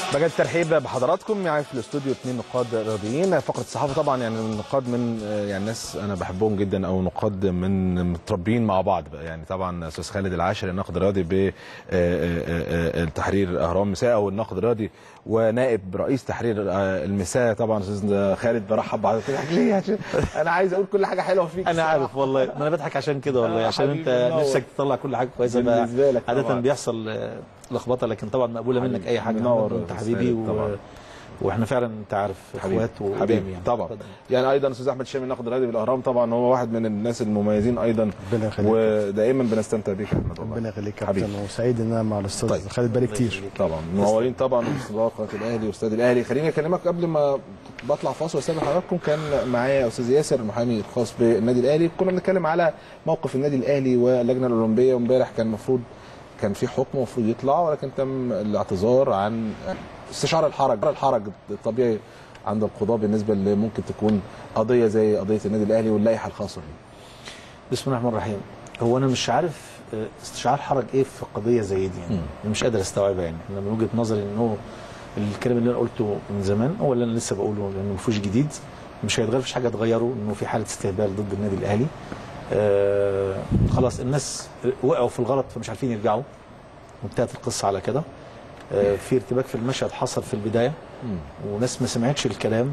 بجد ترحيب بحضراتكم يعني في الاستوديو اثنين نقاد رياضيين فقره الصحافه طبعا يعني النقاد من يعني ناس انا بحبهم جدا او نقاد من متربيين مع بعض بقى يعني طبعا استاذ خالد العاشر الناقد الرياضي بتحرير اهرام مساء او الناقد الرياضي ونائب رئيس تحرير المساء طبعا استاذ خالد برحب بحضرتك ليه عشان انا عايز اقول كل حاجه حلوه فيك انا عارف والله ما انا بضحك عشان كده والله آه، عشان انت حبيبي منور. نفسك تطلع كل حاجه كويسه بقى بالنسبة لك عاده طبعاً. بيحصل آه، لخبطه لكن طبعا مقبوله حبيبي، منك اي حاجه منور انت يا حبيبي أستاذ و... طبعاً. واحنا فعلا انت عارف حبيبي اخوات وقدام حبيبي يعني طبعا اتفضل. يعني ايضا استاذ احمد شامي الناقد الرياضي بالاهرام طبعا هو واحد من الناس المميزين ايضا ربنا يخليك. ودائما بنستمتع بيك يا احمد والله ربنا يخليك يا حبيبي. كابتن وسعيد ان انا مع الاستاذ طيب. خالد بقالي كتير طبعا منورين طبعا باستضافه الاهلي واستاد الاهلي خليني اكلمك قبل ما بطلع فاصل واستقبل حضراتكم كان معايا استاذ ياسر المحامي الخاص بالنادي الاهلي كنا بنتكلم على موقف النادي الاهلي واللجنه الاولمبيه وامبارح كان المفروض كان في حكم المفروض يطلع ولكن تم الاعتذار عن استشعار الحرج الحرج الطبيعي عند القضاء بالنسبه اللي ممكن تكون قضيه زي قضيه النادي الاهلي واللائحه الخاصه بيه بسم الله الرحمن الرحيم هو انا مش عارف آه، استشعار حرج ايه في قضيه زي دي يعني أنا مش قادر استوعبها يعني انا من وجهه نظري ان هو الكلام اللي انا قلته من زمان هو اللي انا لسه بقوله لانه ما فيهوش جديد مش هيتغير مفيش حاجه تغيره انه في حاله استهبال ضد النادي الاهلي آه خلاص الناس وقعوا في الغلط فمش عارفين يرجعوا وانتهت القصه على كده آه في ارتباك في المشهد حصل في البدايه وناس ما سمعتش الكلام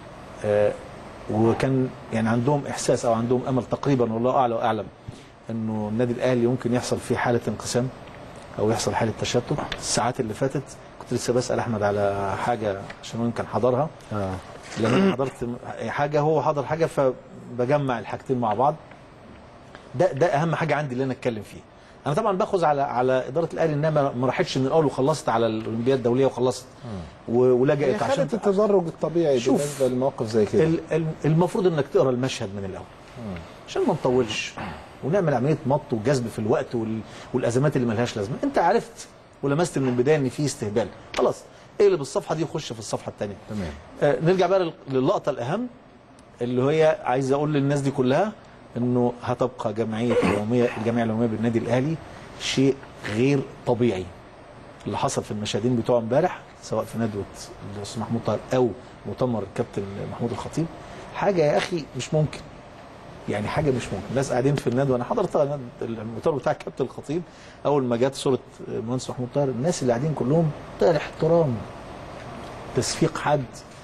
آه وكان يعني عندهم احساس او عندهم امل تقريبا والله اعلى واعلم انه النادي الاهلي يمكن يحصل فيه حاله انقسام او يحصل حاله تشتت الساعات اللي فاتت كنت لسه بسال احمد على حاجه عشان هو يمكن حضرها اه لان انا حضرت حاجه هو حضر حاجه فبجمع الحاجتين مع بعض ده ده اهم حاجه عندي اللي انا اتكلم فيه انا طبعا باخذ على على اداره الاهلي انها ما- ما راحتش من الاول وخلصت على الاولمبياد الدوليه وخلصت و- هي ولجأت حاله عشان التدرج الطبيعي شوف. بالنسبه لمواقف زي كده ال- ال- المفروض انك تقرا المشهد من الاول عشان ما نطولش ونعمل عمليه مط وجذب في الوقت وال... والازمات اللي ملهاش لازمه انت عرفت ولمست من البدايه ان في استهبال خلاص اقلب الصفحه دي وخش في الصفحه الثانيه تمام آه نرجع بقى لل- للقطه الاهم اللي هي عايز اقول للناس دي كلها انه هتبقى جمعيه العموميه الجمعيه العموميه بالنادي الاهلي شيء غير طبيعي اللي حصل في المشاهدين بتوع امبارح سواء في ندوه الاستاذ محمود طاهر او مؤتمر الكابتن محمود الخطيب حاجه يا اخي مش ممكن يعني حاجه مش ممكن الناس قاعدين في الندوه انا حضرت ند- المؤتمر بتاع الكابتن الخطيب اول ما جت صوره المهندس محمود طاهر الناس اللي قاعدين كلهم منتهى الاحترام تصفيق حد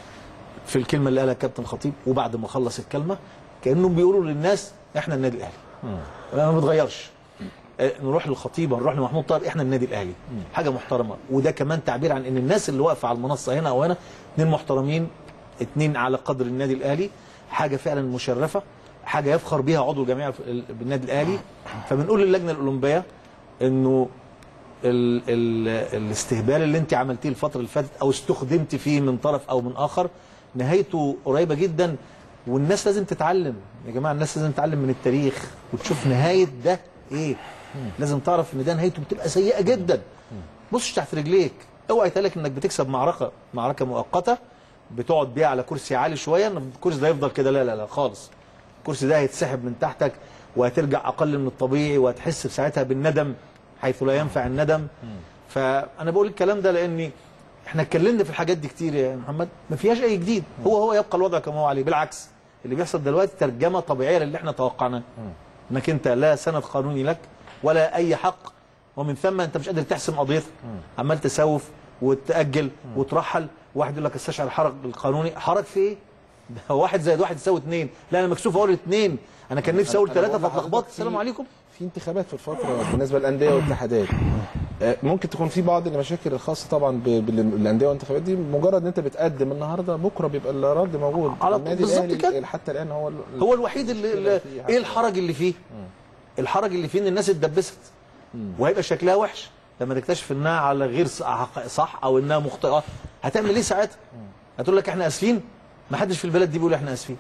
في الكلمه اللي قالها الكابتن الخطيب وبعد ما خلص الكلمه كانهم بيقولوا للناس احنا النادي الاهلي ما بتغيرش آه، نروح للخطيبه نروح لمحمود طاهر احنا النادي الاهلي حاجه محترمه وده كمان تعبير عن ان الناس اللي واقفه على المنصه هنا او هنا اثنين محترمين اثنين على قدر النادي الاهلي حاجه فعلا مشرفه حاجه يفخر بها عضو الجمعيه في ال- بالنادي الاهلي فبنقول للجنه الاولمبيه انه ال ال الاستهبال اللي انت عملتيه الفتره اللي فاتت او استخدمت فيه من طرف او من اخر نهايته قريبه جدا والناس لازم تتعلم يا جماعه الناس لازم تتعلم من التاريخ وتشوف نهايه ده ايه لازم تعرف ان ده نهايته بتبقى سيئه جدا بصش تحت رجليك اوعى يتقالك انك بتكسب معركه معركه مؤقته بتقعد بيها على كرسي عالي شويه ان الكرسي ده يفضل كده لا لا لا خالص الكرسي ده هيتسحب من تحتك وهترجع اقل من الطبيعي وهتحس ساعتها بالندم حيث لا ينفع الندم فانا بقول الكلام ده لاني احنا اتكلمنا في الحاجات دي كتير يا محمد ما فيهاش اي جديد هو هو يبقى الوضع كما هو عليه بالعكس اللي بيحصل دلوقتي ترجمه طبيعيه للي احنا توقعناه انك انت لا سند قانوني لك ولا اي حق ومن ثم انت مش قادر تحسم قضيتك عمال تسوف وتاجل وترحل واحد يقول لك استشعر الحرج القانوني حرج في ايه؟ ده واحد زائد واحد يساوي اثنين لا انا مكسوف اقول اثنين انا كان نفسي اقول أنا ثلاثه بقول فاتلخبطت لحضرتك السلام في- عليكم في انتخابات في الفتره بالنسبه للانديه والاتحادات آه، ممكن تكون في بعض المشاكل الخاصه طبعا ب- بالانديه والانتخابات دي مجرد ان انت بتقدم النهارده بكره بيبقى الرد موجود على- النادي بالظبط الاهلي كده. حتى الان هو ال- هو الوحيد اللي, اللي فيه حاجة. ايه الحرج اللي فيه الحرج اللي فيه ان الناس اتدبست وهيبقى شكلها وحش لما تكتشف انها على غير صح- صح او انها مخطئه هتعمل ايه ساعتها هتقول لك احنا اسفين ما حدش في البلد دي بيقول احنا اسفين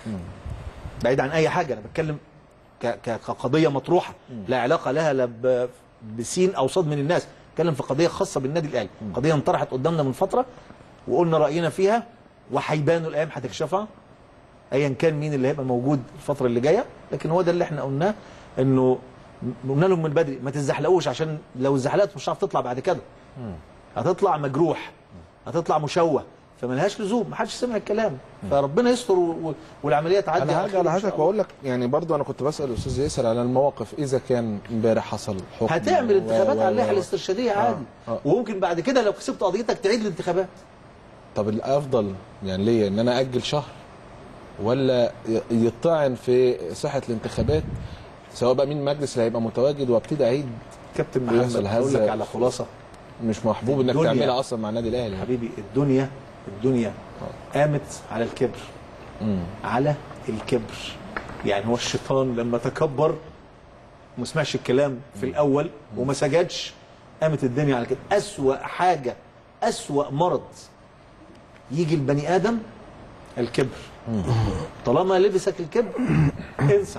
بعيد عن اي حاجه انا بتكلم ك- ك- كقضيه مطروحه لا علاقه لها لا ب- بسين او صاد من الناس بتكلم في قضيه خاصه بالنادي الاهلي قضيه انطرحت قدامنا من فتره وقلنا راينا فيها وهيبانوا الايام هتكشفها ايا كان مين اللي هيبقى موجود الفتره اللي جايه لكن هو ده اللي احنا قلناه انه م- قلنا لهم من بدري ما تزحلقوش عشان لو اتزحلقت مش هتعرف تطلع بعد كده هتطلع مجروح هتطلع مشوه فملهاش لزوم محدش سمع الكلام فربنا يستر و- و- والعمليه تعدي انا على هرجع خير إن شاء لحضرتك الله. واقول لك يعني برضو انا كنت بسال الاستاذ ياسر على المواقف اذا كان امبارح حصل حكم هتعمل و- انتخابات و- على اللائحه و- الاسترشاديه عادي آه. وممكن بعد كده لو كسبت قضيتك تعيد الانتخابات طب الافضل يعني ليا ان انا اجل شهر ولا ي- يطعن في صحه الانتخابات سواء بقى مين المجلس اللي هيبقى متواجد وابتدي اعيد كابتن بيحصل محمد هقول لك هزة. على خلاصه مش محبوب انك الدنيا. تعملها اصلا مع النادي الاهلي حبيبي الدنيا الدنيا قامت على الكبر مم. على الكبر يعني هو الشيطان لما تكبر وما سمعش الكلام في الاول وما سجدش قامت الدنيا على كده اسوا حاجه اسوا مرض يجي البني ادم الكبر طالما لبسك الكبر انسى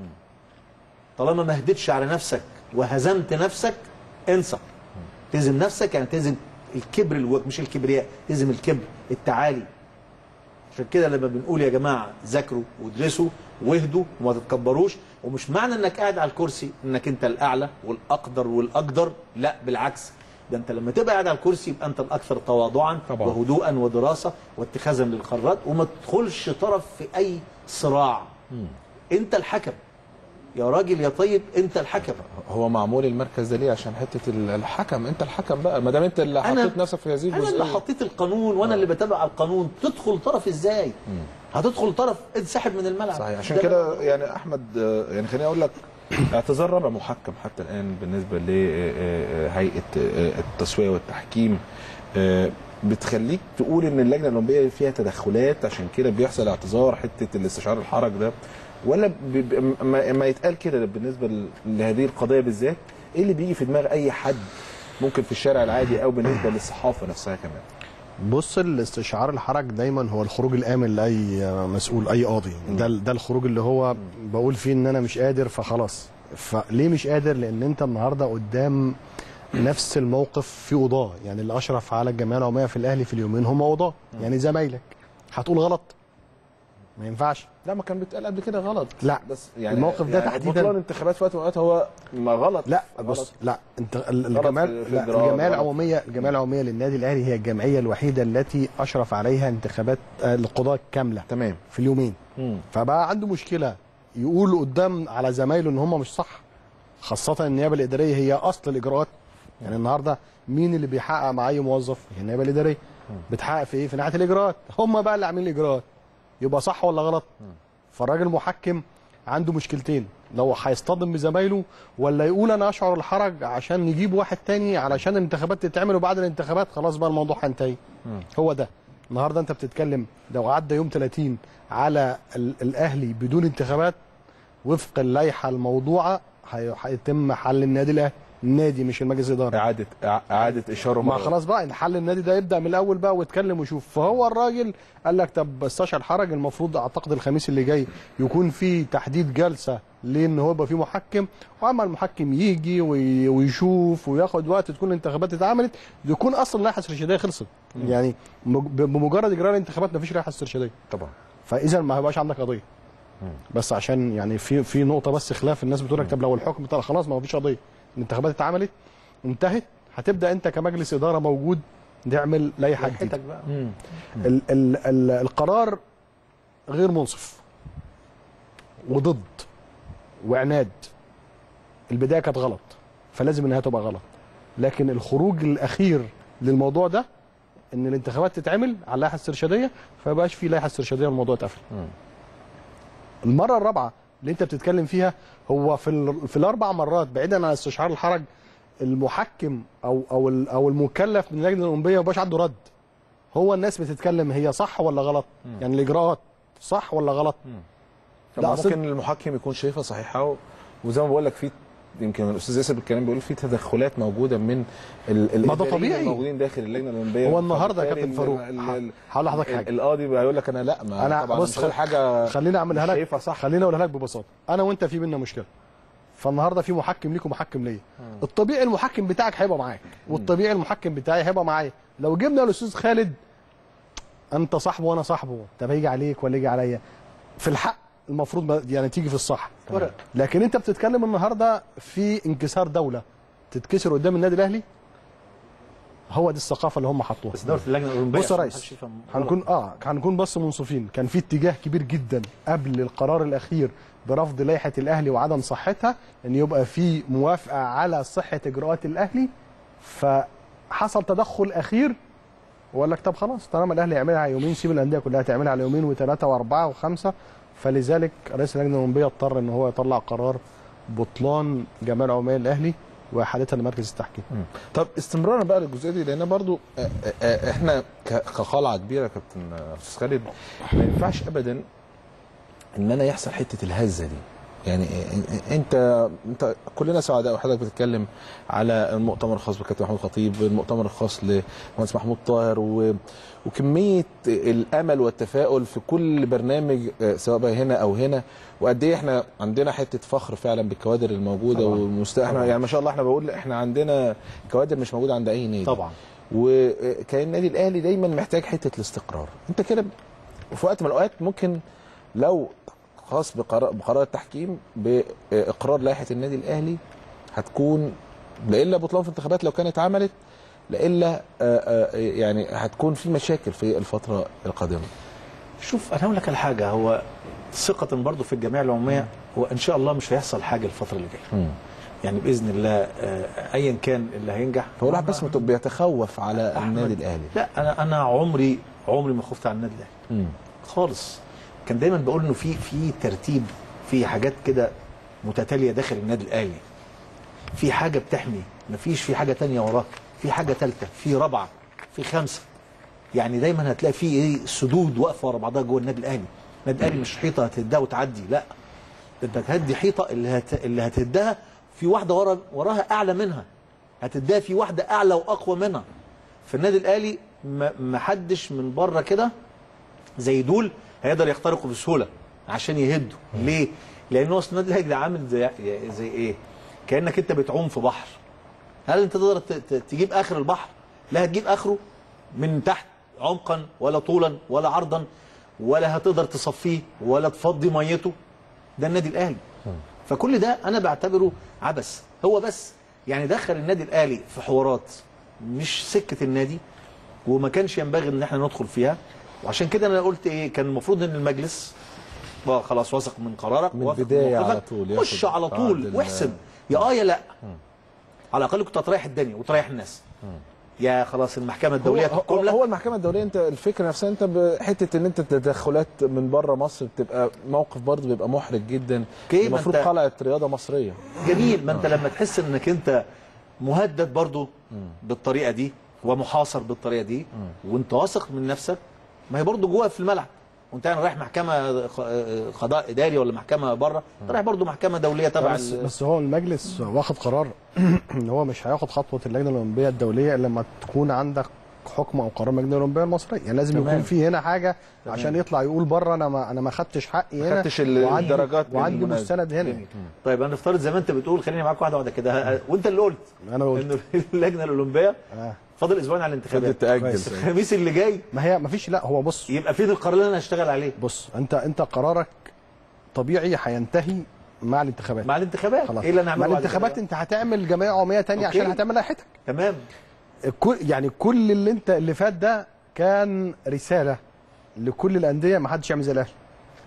طالما ما هدتش على نفسك وهزمت نفسك انسى تهزم نفسك يعني تهزم الكبر اللي جواك مش الكبرياء تهزم الكبر التعالي عشان كده لما بنقول يا جماعه ذاكروا وادرسوا واهدوا وما تتكبروش ومش معنى انك قاعد على الكرسي انك انت الاعلى والاقدر والاقدر لا بالعكس ده انت لما تبقى قاعد على الكرسي يبقى انت الاكثر تواضعا طبعا. وهدوءا ودراسه واتخاذا للقرارات وما تدخلش طرف في اي صراع انت الحكم يا راجل يا طيب انت الحكم هو معمول المركز ده ليه عشان حته ال- الحكم انت الحكم بقى ما دام انت اللي أنا- حطيت نفسك في هذه انا اللي الجزئيه حطيت القانون وانا اللي بتابع القانون تدخل طرف ازاي هتدخل طرف انسحب من الملعب صحيح عشان ده كده يعني احمد آه، يعني خليني اقول لك اعتذار رابع محكم حتى الان بالنسبه لهيئه التسويه والتحكيم آه، بتخليك تقول ان اللجنه الاولمبيه فيها تدخلات عشان كده بيحصل اعتذار حته الاستشعار الحرج ده ولا بي- بي- ما ما يتقال كده بالنسبه ل- لهذه القضيه بالذات ايه اللي بيجي في دماغ اي حد ممكن في الشارع العادي او بالنسبه للصحافه نفسها كمان بص الاستشعار الحرج دايما هو الخروج الامن لاي مسؤول اي قاضي ده ده الخروج اللي هو بقول فيه ان انا مش قادر فخلاص فليه مش قادر لان انت النهارده قدام نفس الموقف في قضاه يعني اللي اشرف على الجمعيه العموميه في الاهلي في اليومين هم قضاه يعني زمايلك هتقول غلط ما ينفعش لا ما كان بيتقال قبل كده غلط لا بس يعني الموقف ده يعني تحديداً- بطلان انتخابات في وقت من الأوقات هو ما غلط لا غلط. بص لا انت ال- غلط الجمعيه في- في لا الإجراء، الجمعيه غلط. العموميه الجمعيه العموميه للنادي الاهلي هي الجمعيه الوحيده التي اشرف عليها انتخابات آه، القضاه كامله تمام في اليومين مم. فبقى عنده مشكله يقول قدام على زمايله ان هم مش صح خاصه النيابه الاداريه هي اصل الاجراءات يعني النهارده مين اللي بيحقق مع اي موظف هي النيابه الاداريه بتحقق في ايه في ناحيه الاجراءات هم بقى اللي عاملين الاجراءات يبقى صح ولا غلط فالراجل محكم عنده مشكلتين لو هيصطدم بزمايله ولا يقول انا اشعر الحرج عشان نجيب واحد تاني علشان الانتخابات تتعمل وبعد الانتخابات خلاص بقى الموضوع هينتهي هو ده النهارده انت بتتكلم لو عدى يوم 30 على ال- الاهلي بدون انتخابات وفق اللائحه الموضوعه هي- هيتم حل النادي الاهلي النادي مش المجلس الاداري اعاده إع- اعاده اشاره ما مرة. خلاص بقى إن حل النادي ده يبدا من الاول بقى ويتكلم ويشوف فهو الراجل قال لك طب استشعر حرج المفروض اعتقد الخميس اللي جاي يكون في تحديد جلسه لان هو يبقى في محكم واما المحكم يجي وي- ويشوف وياخد وقت تكون الانتخابات اتعملت يكون اصلا اللائحه الاسترشاديه خلصت يعني مج- بمجرد اجراء الانتخابات مفيش لائحه استرشاديه طبعا فاذا ما هيبقاش عندك قضيه بس عشان يعني في في نقطه بس خلاف الناس بتقول لك طب لو الحكم طلع خلاص ما فيش قضيه الانتخابات اتعملت انتهت هتبدا انت كمجلس اداره موجود تعمل لائحه جديده حياتك بقى ال ال ال القرار غير منصف وضد وعناد البدايه كانت غلط فلازم انها تبقى غلط لكن الخروج الاخير للموضوع ده ان الانتخابات تتعمل على اللائحه الاسترشاديه فما يبقاش في لائحه استرشاديه والموضوع اتقفل المره الرابعه اللي انت بتتكلم فيها هو في ال- في الاربع مرات بعيدا عن استشعار الحرج المحكم او او ال- او المكلف من اللجنه الاولمبيه ما بقاش عنده رد هو الناس بتتكلم هي صح ولا غلط يعني الاجراءات صح ولا غلط طب لا، أصل- ممكن المحكم يكون شايفها صحيحه و... وزي ما بقول لك في يمكن الاستاذ ياسر بالكلام بيقول في تدخلات موجوده من ال ما ده الإداريين طبيعي. الموجودين داخل اللجنه الاولمبيه هو النهارده يا فبالتالي كابتن فاروق ال- ال- ال- هقول لحضرتك ال- حاجه القاضي بقى يقول لك انا لا ما انا طبعا بص مش حاجه خليني اعملها مش لك شايفها صح خليني اقولها لك ببساطه انا وانت في بينا مشكله فالنهارده في محكم ليك ومحكم ليا الطبيعي المحكم بتاعك هيبقى معاك والطبيعي المحكم بتاعي هيبقى معايا لو جبنا الاستاذ خالد انت صاحبه وانا صاحبه طب هيجي عليك ولا يجي عليا في الحق المفروض ما- يعني تيجي في الصح ورق. لكن انت بتتكلم النهارده في انكسار دوله تتكسر قدام النادي الاهلي هو دي الثقافه اللي هم حطوها بس دوله اللجنه الاولمبيه بص يا عشان ريس محدش يفهم هنكون اه هنكون بس منصفين كان في اتجاه كبير جدا قبل القرار الاخير برفض لائحه الاهلي وعدم صحتها ان يبقى في موافقه على صحه اجراءات الاهلي فحصل تدخل اخير وقال لك طب خلاص طالما الاهلي يعملها على يومين سيب الانديه كلها تعملها على يومين وثلاثه واربعه وخمسه فلذلك رئيس اللجنه الاولمبيه اضطر ان هو يطلع قرار بطلان جميع العمال الاهلي واحالتها لمركز التحكيم طب استمرارا بقى للجزئيه دي لان برضو آه، آه، احنا ك- كقلعه كبيره يا كابتن آه، استاذ خالد ما ينفعش ابدا ان انا يحصل حته الهزه دي يعني آه، انت انت كلنا سعداء وحضرتك بتتكلم على المؤتمر الخاص بالكابتن محمود خطيب المؤتمر الخاص لمهندس محمود طاهر و... وكميه الامل والتفاؤل في كل برنامج آه، سواء بقى هنا او هنا وقد ايه احنا عندنا حته فخر فعلا بالكوادر الموجوده طبعاً. والمست احنا يعني ما شاء الله احنا بقول احنا عندنا كوادر مش موجوده عند اي نادي طبعا وكان النادي الاهلي دايما محتاج حته الاستقرار انت كده في وقت من الاوقات ممكن لو خاص بقرار, بقرار التحكيم باقرار لائحه النادي الاهلي هتكون لا الا بطلان في الانتخابات لو كانت عملت لا الا آه، آه، يعني هتكون في مشاكل في الفتره القادمه شوف انا هقول لك على حاجه هو ثقة برضه في الجمعيه العموميه هو ان شاء الله مش هيحصل حاجه الفتره اللي جايه يعني باذن الله آه، ايا كان اللي هينجح فهو الواحد بس مت- بيتخوف على أحمد، النادي الاهلي لا انا انا عمري عمري ما خفت على النادي الاهلي مم. خالص كان دايما بقول انه في في ترتيب في حاجات كده متتاليه داخل النادي الاهلي في حاجه بتحمي مفيش في حاجه تانية وراك في حاجه ثالثه في رابعه في خمسه يعني دايما هتلاقي في ايه سدود واقفه ورا بعضها جوه النادي الاهلي النادي الاهلي مش حيطه هتهدها وتعدي لا انت هتهدي حيطه اللي هت... اللي هتهدها في واحده ورا وراها اعلى منها هتديها في واحده اعلى واقوى منها في النادي الاهلي ما ما حدش من بره كده زي دول هيقدر يخترقوا بسهوله عشان يهدوا ليه؟ لان هو أصل النادي الاهلي ده عامل زي زي ايه؟ كانك انت بتعوم في بحر هل انت تقدر ت- ت- تجيب اخر البحر؟ لا هتجيب اخره من تحت عمقا ولا طولا ولا عرضا ولا هتقدر تصفيه ولا تفضي ميته ده النادي الاهلي فكل ده انا بعتبره عبث هو بس يعني دخل النادي الاهلي في حوارات مش سكه النادي وما كانش ينبغي ان احنا ندخل فيها وعشان كده انا قلت ايه كان المفروض ان المجلس بقى خلاص واثق من قرارك من واثق البداية موقفك، على طول خش ياخد على قرار طول بال- واحسم يا اه يا لا على الاقل كنت هتريح الدنيا وتريح الناس يا خلاص المحكمه الدوليه هو, تحكم هو, لك هو المحكمه الدوليه انت الفكره نفسها انت بحته ان انت تدخلات من بره مصر بتبقى موقف برضه بيبقى محرج جدا اوكي، ما المفروض انت- قلعه رياضه مصريه جميل ما انت لما تحس انك انت مهدد برضو بالطريقه دي ومحاصر بالطريقه دي وانت واثق من نفسك ما هي برضو جوه في الملعب وانت يعني رايح محكمه ق- قضاء اداري ولا محكمه بره انت رايح برضو محكمه دوليه تبع بس, ال- بس هو المجلس واخد قرار ان هو مش هياخد خطوه اللجنه الاولمبيه الدوليه الا لما تكون عندك حكم او قرار من اللجنه الاولمبيه المصريه يعني لازم تمام. يكون في هنا حاجه عشان يطلع يقول بره انا ما انا ما خدتش حقي هنا خدتش ال- وعندي- الدرجات وعندي بالمناسبة. مستند هنا جميل. طيب انا افترض زي ما انت بتقول خليني معاك واحده واحده كده وانت اللي قلت انا قلت ان اللجنه الاولمبيه آه. فاضل اسبوعين على الانتخابات فضلت تأجل. كويس. الخميس اللي جاي ما هي ما فيش لا هو بص يبقى فين القرار اللي انا هشتغل عليه بص انت انت قرارك طبيعي هينتهي مع الانتخابات مع الانتخابات خلاص ايه اللي انا مع هعمله بعد الانتخابات كده؟ انت هتعمل جمعيه عموميه تانية أوكي. عشان هتعمل لائحتك تمام كل يعني كل اللي انت اللي فات ده كان رساله لكل الانديه ما حدش يعمل زي الاهلي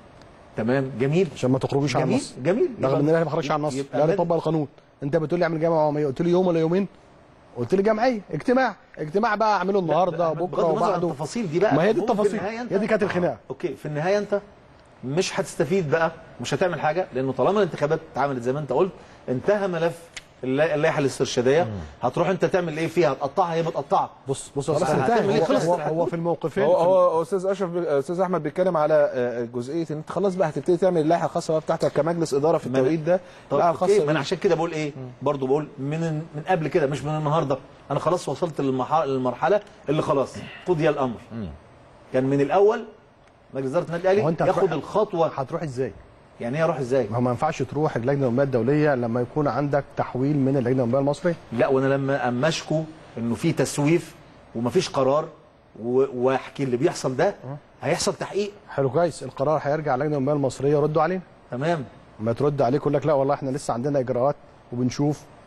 تمام جميل عشان ما تخرجوش عن جميل النص جميل رغم يبقى- ان الاهلي ما خرجش عن النص يبقى الاهلي النادي- طبق القانون انت بتقول لي اعمل جامعه عموميه قلت لي يوم ولا يومين قلت لي جمعيه اجتماع اجتماع بقى اعمله النهارده بغض بكره النظر عن وبعده التفاصيل دي بقى ما هي دي المفروض في التفاصيل النهاية أنت- هي دي كانت الخناقه اوكي في النهايه انت مش هتستفيد بقى مش هتعمل حاجه لانه طالما الانتخابات اتعملت زي ما انت قلت انتهى ملف اللا- اللائحه الاسترشاديه هتروح انت تعمل ايه فيها هتقطعها هي متقطعه بص بص يا خلاص أستاذ انتهى. هو, هي خلصت هو, الحدود. هو في الموقفين هو هو استاذ اشرف استاذ احمد بيتكلم على آه، جزئيه ان انت خلاص بقى هتبتدي تعمل اللائحه الخاصه بقى بتاعتك كمجلس اداره في ما أنا- التوقيت ده طب لائحه اوكي خاصه ما انا بيه. عشان كده بقول ايه برضو بقول من من قبل كده مش من النهارده انا خلاص وصلت للمرحله للمرحله اللي خلاص قضي الامر كان من الاول مجلس اداره النادي هو الاهلي انت ياخد هتروح- الخطوه هتروح ازاي؟ يعني ايه اروح ازاي ما هو ما ينفعش تروح اللجنه الاولمبيه الدوليه لما يكون عندك تحويل من اللجنه الاولمبيه المصريه لا وانا لما اما اشكو انه في تسويف ومفيش قرار و- واحكي اللي بيحصل ده هيحصل تحقيق حلو كويس القرار هيرجع اللجنه الاولمبيه المصريه يردوا علينا تمام ما ترد عليك يقول لك لا والله احنا لسه عندنا اجراءات وبنشوف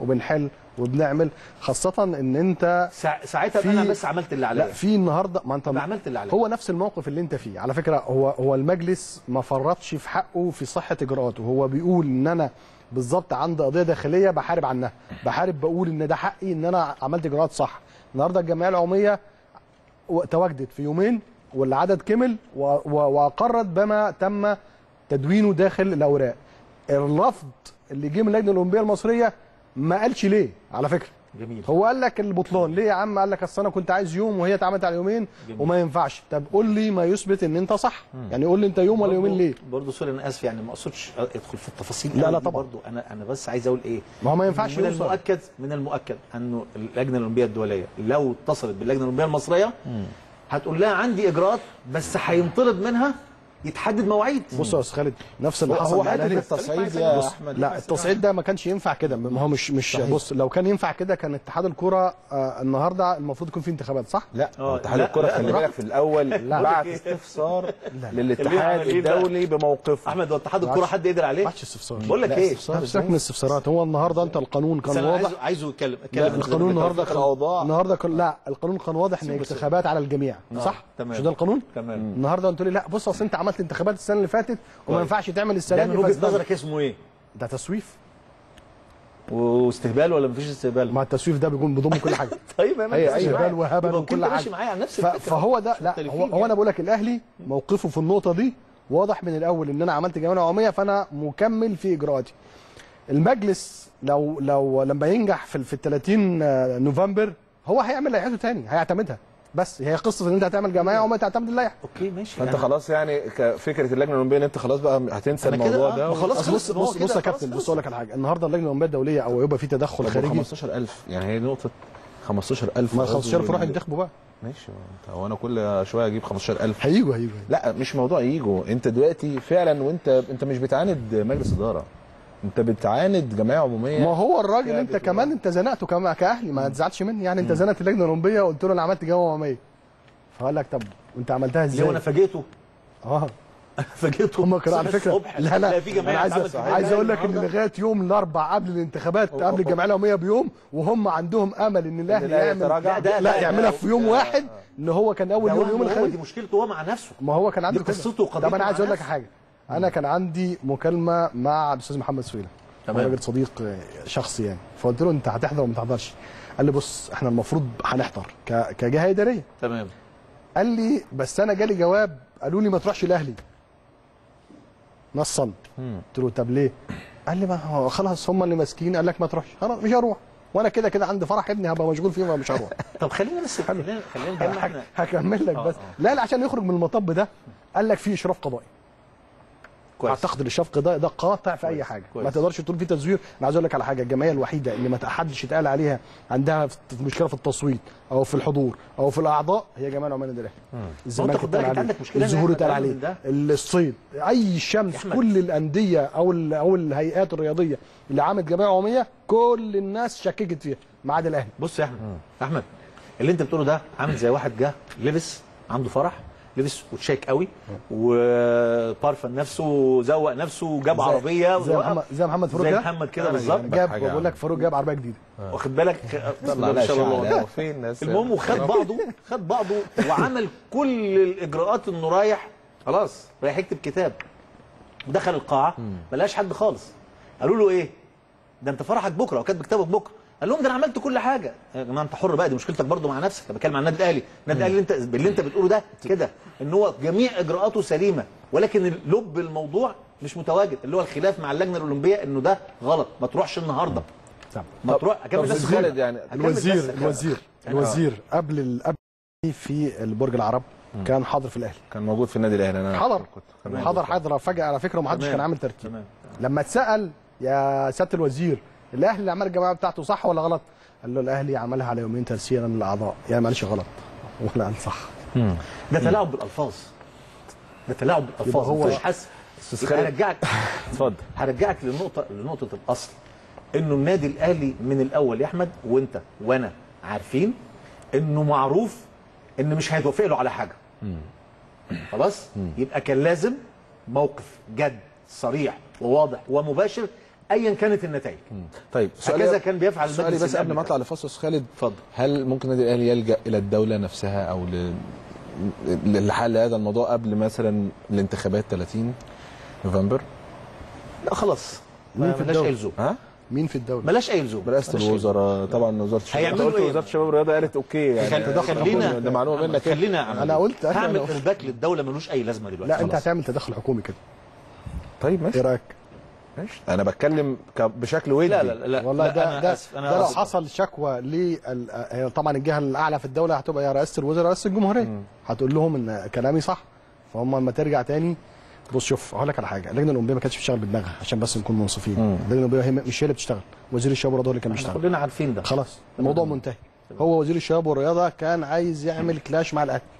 وبنحل وبنعمل خاصه ان انت سا- ساعتها في- انا بس عملت اللي لا عليا في النهارده ما انت أنا عملت اللي عليا. هو نفس الموقف اللي انت فيه على فكره هو هو المجلس ما فرطش في حقه في صحه اجراءاته هو بيقول ان انا بالظبط عندي قضيه داخليه بحارب عنها بحارب بقول ان ده حقي ان انا عملت اجراءات صح النهارده الجمعيه العموميه و- تواجدت في يومين والعدد كمل و- و- واقرت بما تم تدوينه داخل الاوراق الرفض اللي جه من اللجنه الاولمبيه المصريه ما قالش ليه على فكره جميل هو قال لك البطلان ليه يا عم قال لك اصل انا كنت عايز يوم وهي اتعملت على يومين جميل. وما ينفعش طب قول لي ما يثبت ان انت صح يعني قول لي انت يوم ولا يومين ليه برضه سوري انا اسف يعني ما اقصدش ادخل في التفاصيل لا، قوي لا دي طبعا. برضه انا انا بس عايز اقول ايه ما هو ما ينفعش من يوصل. المؤكد من المؤكد انه اللجنه الاولمبيه الدوليه لو اتصلت باللجنه الاولمبيه المصريه هتقول لها عندي اجراءات بس هينطلب منها يتحدد مواعيد بص يا استاذ خالد نفس اللي حصل هو مع حته الأهلي. التصعيد يا احمد لا التصعيد ده ما كانش ينفع كده ما هو مش مش بص لو كان ينفع كده كان اتحاد الكوره آه النهارده المفروض يكون فيه انتخابات صح؟ لا آه، هو اتحاد لا، الكره لا، خلي لا. بالك في الاول بعت استفسار للاتحاد اللي هو- الدولي بموقفه احمد هو اتحاد الكوره حد يقدر ما عليه عادش استفسار بقول لك لا، ايه استفسار. سيبك من الاستفسارات هو النهارده انت القانون بس كان انا واضح عايزه عايزه يتكلم لا اتكلم القانون النهارده تفكير الأوضاع. النهارده كان لا القانون كان واضح ان سيبه سيبه. انتخابات على الجميع صح؟ تمام. مش ده القانون؟ تمام النهارده قلت لي لا بص اصل انت عملت انتخابات السنه اللي فاتت وما طيب. ينفعش تعمل السنه ده دي من وجهه فاستنى. نظرك اسمه ايه؟ ده تسويف واستهبال ولا مفيش استهبال؟ ما التسويف ده بيكون بيضم كل حاجه طيب يا هي ماشي أيوة. معايا. هبل وهبل يبقى وكل كنت حاجة. ماشي معايا على نفس ف- الفكره فهو ده لا مختلفين هو, هو يعني. انا بقول لك الاهلي موقفه في النقطه دي واضح من الاول ان انا عملت جمعيه عموميه فانا مكمل في اجراءاتي المجلس لو لو لما ينجح في ال- في ال 30 نوفمبر هو هيعمل لائحته تاني هيعتمدها بس هي قصه ان انت هتعمل جمعيه عموميه تعتمد اللائحه اوكي ماشي فانت أنا- خلاص يعني كفكره اللجنه الاولمبيه ان انت خلاص بقى هتنسى أنا كده، الموضوع آه، ده ما خلاص أصل بص خلص، ما هو بص كده بص يا خلاص كابتن خلص. بص اقول لك على حاجه النهارده اللجنه الاولمبيه الدوليه او يبقى في تدخل طب خارجي 15000 يعني هي نقطه 15000 ما عضو 15000 روح من- ينتخبوا بقى ماشي هو- هو انا كل شويه اجيب 15000 هيجوا هيجوا لا مش موضوع يجوا انت دلوقتي فعلا وانت انت مش بتعاند مجلس اداره انت بتعاند جمعيه عموميه ما هو الراجل يا انت بتقول. كمان انت زنقته كما كاهلي ما تزعلش مني يعني انت زنقت اللجنه الاولمبيه وقلت له انا عملت جمعيه عموميه فقال لك طب وانت عملتها ليه وانا ازاي؟ فاجئته اه فاجئته هم كانوا على صحي فكره الصبح لا لا في جمعيه انا عايز اتعملت في عايز الأهلي اقول لك ان النهاردة. لغايه يوم الاربع قبل الانتخابات قبل الجمعيه العموميه بيوم وهم عندهم امل ان الاهلي الأهلي يعمل يتراجع. لا, لا، لا لا، يعملها لا. في يوم واحد ان هو كان اول ده يوم وهم يوم هو الخميس دي مشكلته هو مع نفسه ما هو كان عنده دي كده. قصته وقضيته طب انا عايز مع اقول لك نفسه. حاجه انا كان عندي مكالمه مع الاستاذ محمد سويلة تمام. هو راجل صديق شخصي يعني فقلت له انت هتحضر ولا ما تحضرش قال لي بص احنا المفروض هنحضر ك- كجهه اداريه تمام قال لي بس انا جالي جواب قالوا لي ما تروحش الاهلي نصا قلت له طب ليه قال لي ما هو خلاص هم اللي ماسكين قال لك ما تروحش خلاص مش هروح وانا كده كده عندي فرح ابني هبقى مشغول فيه مش هروح طب خلينا بس خلينا خلينا نجمع احنا هكمل لك آه، بس آه. لا لا عشان يخرج من المطب ده قال لك في اشراف قضائي كويس اعتقد الاشراف القضائي ده قاطع في اي حاجه كويس. ما تقدرش تقول في تزوير انا عايز اقول لك على حاجه الجمعيه الوحيده اللي ما حدش اتقال عليها عندها في- مشكله في التصويت او في الحضور او في الاعضاء هي جمعيه العمال الاداريه الزمالك خد بالك اتقال أنت عليه عندك مشكلة الظهور أنا اتقال أقل عليه من ده. الصيد اي الشمس أحمد. كل الانديه او ال- او الهيئات الرياضيه اللي عملت جمعيه عموميه كل الناس شككت فيها ما عدا الاهلي بص يا احمد احمد اللي انت بتقوله ده عامل زي واحد جه لبس عنده فرح لبس وتشيك قوي وبارفن نفسه زوق نفسه وجاب زي- عربيه زي ووقف. محمد زي محمد فاروق زي كده محمد كده أنا بالظبط جاي. جاب حاجة بقول لك فاروق جاب عربيه جديده واخد بالك بسم الله طلع ما لا شاء الله شعر فين الناس المهم وخد بعضه خد بعضه وعمل كل الاجراءات انه رايح خلاص رايح يكتب كتاب دخل القاعه ما لقاش حد خالص قالوا له ايه ده انت فرحك بكره وكاتب كتابك بكره قال لهم ده انا عملت كل حاجه يا جماعه انت حر بقى دي مشكلتك برضو مع نفسك انا بتكلم عن النادي الاهلي النادي الاهلي اللي انت باللي انت بتقوله ده كده ان هو جميع اجراءاته سليمه ولكن لب الموضوع مش متواجد اللي هو الخلاف مع اللجنه الاولمبيه انه ده غلط ما تروحش النهارده ما تروح طب اكمل بس أستاذ خالد يعني أكمل بس الوزير كلام. الوزير الوزير قبل ال- قبل في البرج العرب كان حاضر في الاهلي كان موجود في النادي الاهلي انا حضر كنت كان موجود حضر في- حضر فجاه على فكره ومحدش تمام. كان عامل ترتيب تمام لما اتسال يا سياده الوزير الاهلي اللي عمل الجماعه بتاعته صح ولا غلط؟ قال له الاهلي عملها على يومين ترسيلا للاعضاء يعني معلش غلط ولا قال صح ده تلاعب بالالفاظ ده تلاعب بالالفاظ يبقى هو- مفيش حس أستاذ يبقى خالد. هرجعك اتفضل هرجعك لنقطه لنقطه الاصل انه النادي الاهلي من الاول يا احمد وانت وانا عارفين انه معروف ان مش هيتوافق له على حاجه خلاص يبقى كان لازم موقف جد صريح وواضح ومباشر ايا كانت النتائج طيب هكذا كان بيفعل سؤالي المجلس بس قبل اللي ما قبل اطلع لفاصل أستاذ خالد اتفضل هل ممكن النادي الاهلي يلجا الى الدوله نفسها او ل... لحل هذا الموضوع قبل مثلا الانتخابات 30 نوفمبر لا خلاص مين ما في ملاش الدوري؟ اي لزوم ها مين في الدوله ملاش اي لزوم برئاسه ملاش أي لزوم. الوزراء طبعا وزاره الشباب هيعملوا أنت قلت إيه؟ وزاره الشباب والرياضه قالت اوكي يعني خل- خلينا ده معلومه منك أنت. خلينا أعمل أنا إيه؟ قلت- أنا هعمل قلت. ارباك للدوله ملوش اي لازمه دلوقتي لا انت خلاص. هتعمل تدخل حكومي كده طيب ماشي ايه رايك ماشي انا بتكلم ك- بشكل ودي لا لا لا, لا والله لا ده أنا ده, آسف. أنا ده لو آسف. حصل شكوى لل هي طبعا الجهه الاعلى في الدوله هتبقى يا رئاسه الوزراء رئاسه الجمهوريه هتقول لهم ان كلامي صح فهم لما ترجع تاني بص شوف هقول لك على حاجه اللجنه الاولمبيه ما كانتش بتشتغل بدماغها عشان بس نكون منصفين اللجنه الاولمبيه هي مش هي اللي بتشتغل وزير الشباب والرياضه هو اللي كان احنا بيشتغل كلنا عارفين ده خلاص الموضوع منتهي هو وزير الشباب والرياضه كان عايز يعمل كلاش مع الاهلي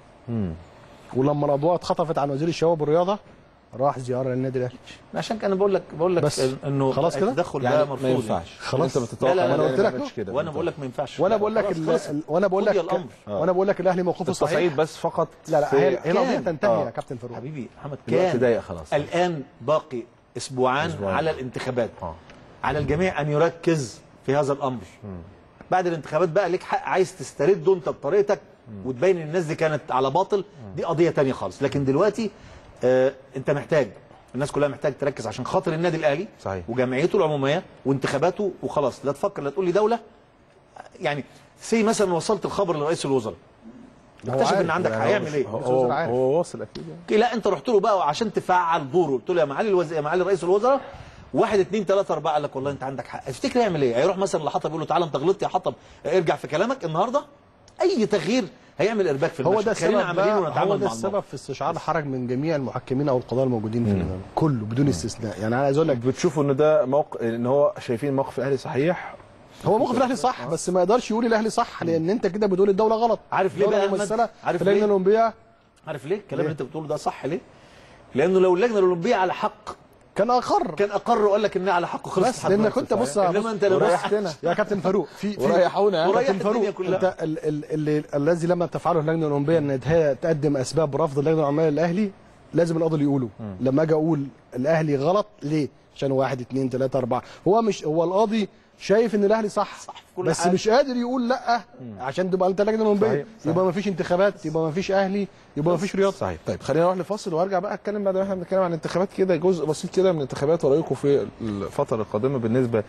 ولما الاضواء اتخطفت عن وزير الشباب والرياضه راح زياره للنادي الاهلي عشان كده بقول لك بقول لك بس. انه خلاص كده؟ التدخل ده يعني مرفوض ما ينفعش خلاص. انت بتتوقع لا، لا، إن لا، الأهلي أنا قلت ما لك يعملش كده وانا بقول لك ما ينفعش وانا لا، بقول لك خلاص، ال- خلاص. ال- وانا بقول قضي لك الامر وانا بقول لك الاهلي موقفه صحيح التصعيد بس فقط لا لا في- هي هي القضيه كان. تنتهي آه. يا كابتن فاروق حبيبي محمد الوقت كان ضيق خلاص الان باقي اسبوعان أسبوعين. على الانتخابات آه. على الجميع ان يركز في هذا الامر بعد الانتخابات بقى ليك حق عايز تسترده انت بطريقتك وتبين ان الناس دي كانت على باطل دي قضيه تانية خالص لكن دلوقتي آه انت محتاج الناس كلها محتاج تركز عشان خاطر النادي الاهلي صحيح. وجمعيته العموميه وانتخاباته وخلاص لا تفكر لا تقول لي دوله يعني سي مثلا وصلت الخبر لرئيس الوزراء هو اكتشف ان عارف عندك يعني هو هيعمل مش- ايه هو رئيس الوزراء هو, عارف. هو واصل اكيد يعني. اوكي لا انت رحت له بقى عشان تفعل دوره قلت له يا معالي الوزير يا معالي رئيس الوزراء واحد اثنين ثلاثة أربعة قال لك والله أنت عندك حق، تفتكر يعمل إيه؟ هيروح مثلا لحطب يقول له تعالى أنت غلطت يا حطب ارجع في كلامك النهاردة؟ أي تغيير هيعمل إرباك في هو المشهد ده خلينا السبب عمالين بقى ونتعامل هو ده مع السبب الموقف. في استشعار الحرج من جميع المحكمين او القضاء الموجودين في النظام كله بدون استثناء يعني انا عايز اقول لك بتشوفوا ان ده موقف ان هو شايفين موقف الاهلي صحيح هو موقف الاهلي صح بس ما يقدرش يقول الاهلي صح لان انت كده بتقول الدوله غلط عارف ليه الدولة بقى يا أحمد؟ ممثله عارف في اللجنه ليه؟ الاولمبيه عارف ليه؟ الكلام اللي أنت بتقوله ده صح ليه؟ لأنه لو اللجنة الأولمبية على حق كان اقر كان أقر وقال لك إنها على حق وخلص بس لان كنت بص إنما أنت لو وريحتنا يا كابتن فاروق في في وريحونا وريح كابتن فاروق الدنيا كلها. انت ال ال ال الذي لما تفعله اللجنه الاولمبيه ان هي تقدم اسباب رفض اللجنه العماليه للاهلي لازم القاضي اللي يقوله لما اجي اقول الاهلي غلط ليه؟ عشان واحد اثنين ثلاثه اربعه هو مش هو القاضي شايف ان الاهلي صح, صح في كل بس حاجة. مش قادر يقول لا عشان تبقى انت لجنه اولمبيه صحيح، صحيح. يبقى ما فيش انتخابات يبقى ما فيش اهلي يبقى ما فيش رياضه صحيح طيب خلينا نروح لفاصل وارجع بقى اتكلم بعد ما احنا بنتكلم عن الانتخابات كده جزء بسيط كده من الانتخابات ورايكم في الفتره القادمه بالنسبه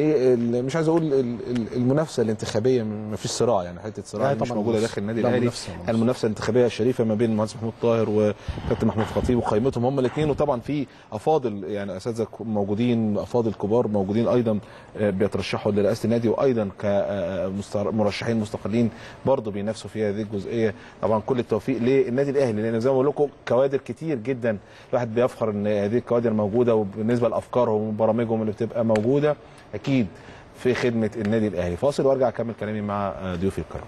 ل مش عايز اقول ال- ال- المنافسه الانتخابيه ما فيش صراع يعني حته صراع لا مش طبعاً موجوده منافسة. داخل النادي لا الاهلي منافسة، منافسة. المنافسه الانتخابيه الشريفه ما بين المهندس محمود طاهر وكابتن محمود خطيب وقائمتهم هم الاثنين وطبعا في افاضل يعني اساتذه موجودين افاضل كبار موجودين ايضا آه، بيترشحوا لرئاسه النادي وايضا كمرشحين مستقلين برضه بينافسوا في هذه الجزئيه طبعا كل التوفيق للنادي الاهلي لان زي ما بقول لكم كوادر كتير جدا الواحد بيفخر ان هذه الكوادر موجوده وبالنسبه لافكارهم وبرامجهم اللي بتبقى موجوده اكيد في خدمه النادي الاهلي فاصل وارجع اكمل كلامي مع آه، ضيوفي الكرام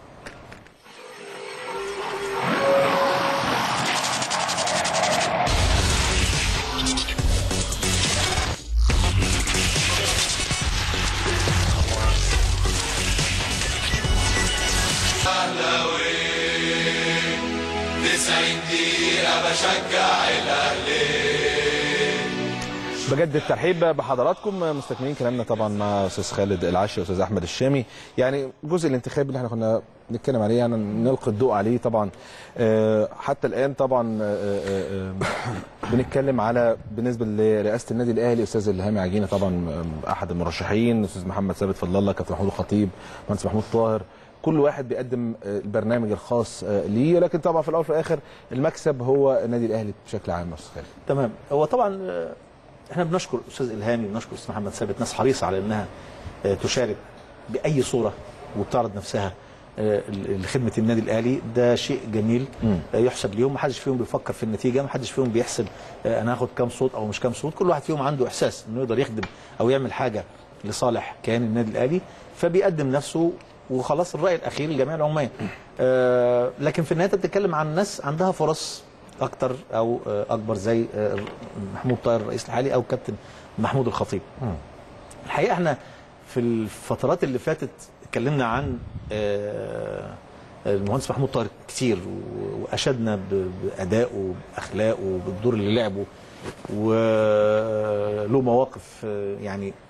بجد الترحيب بحضراتكم مستكملين كلامنا طبعا مع استاذ خالد العشي واستاذ احمد الشامي يعني جزء الانتخابي اللي احنا كنا بنتكلم عليه يعني نلقي الضوء عليه طبعا آه، حتى الان طبعا آه، آه، آه، بنتكلم على بالنسبه لرئاسه النادي الاهلي استاذ الهامي عجينه طبعا آه، احد المرشحين استاذ محمد ثابت فضل الله كابتن محمود الخطيب مهندس محمود طاهر كل واحد بيقدم آه، البرنامج الخاص آه، ليه لكن طبعا في الاول وفي الاخر المكسب هو النادي الاهلي بشكل عام يا استاذ خالد تمام هو طبعا آه، احنا بنشكر الاستاذ الهامي وبنشكر الاستاذ محمد ثابت ناس حريصه على انها آه، تشارك باي صوره وتعرض نفسها آه، لخدمه النادي الاهلي ده شيء جميل آه، يحسب ليهم ما حدش فيهم بيفكر في النتيجه ما حدش فيهم بيحسب آه، انا هاخد كام صوت او مش كام صوت كل واحد فيهم عنده احساس انه يقدر يخدم او يعمل حاجه لصالح كيان النادي الاهلي فبيقدم نفسه وخلاص الراي الاخير للجميع العمال آه، لكن في النهايه أنت بتتكلم عن ناس عندها فرص اكتر او آه، اكبر زي آه، محمود طاهر الرئيس الحالي او كابتن محمود الخطيب الحقيقه احنا في الفترات اللي فاتت اتكلمنا عن آه، المهندس محمود طاهر كتير و- واشدنا ب- بادائه باخلاقه بالدور اللي لعبه وله مواقف آه، يعني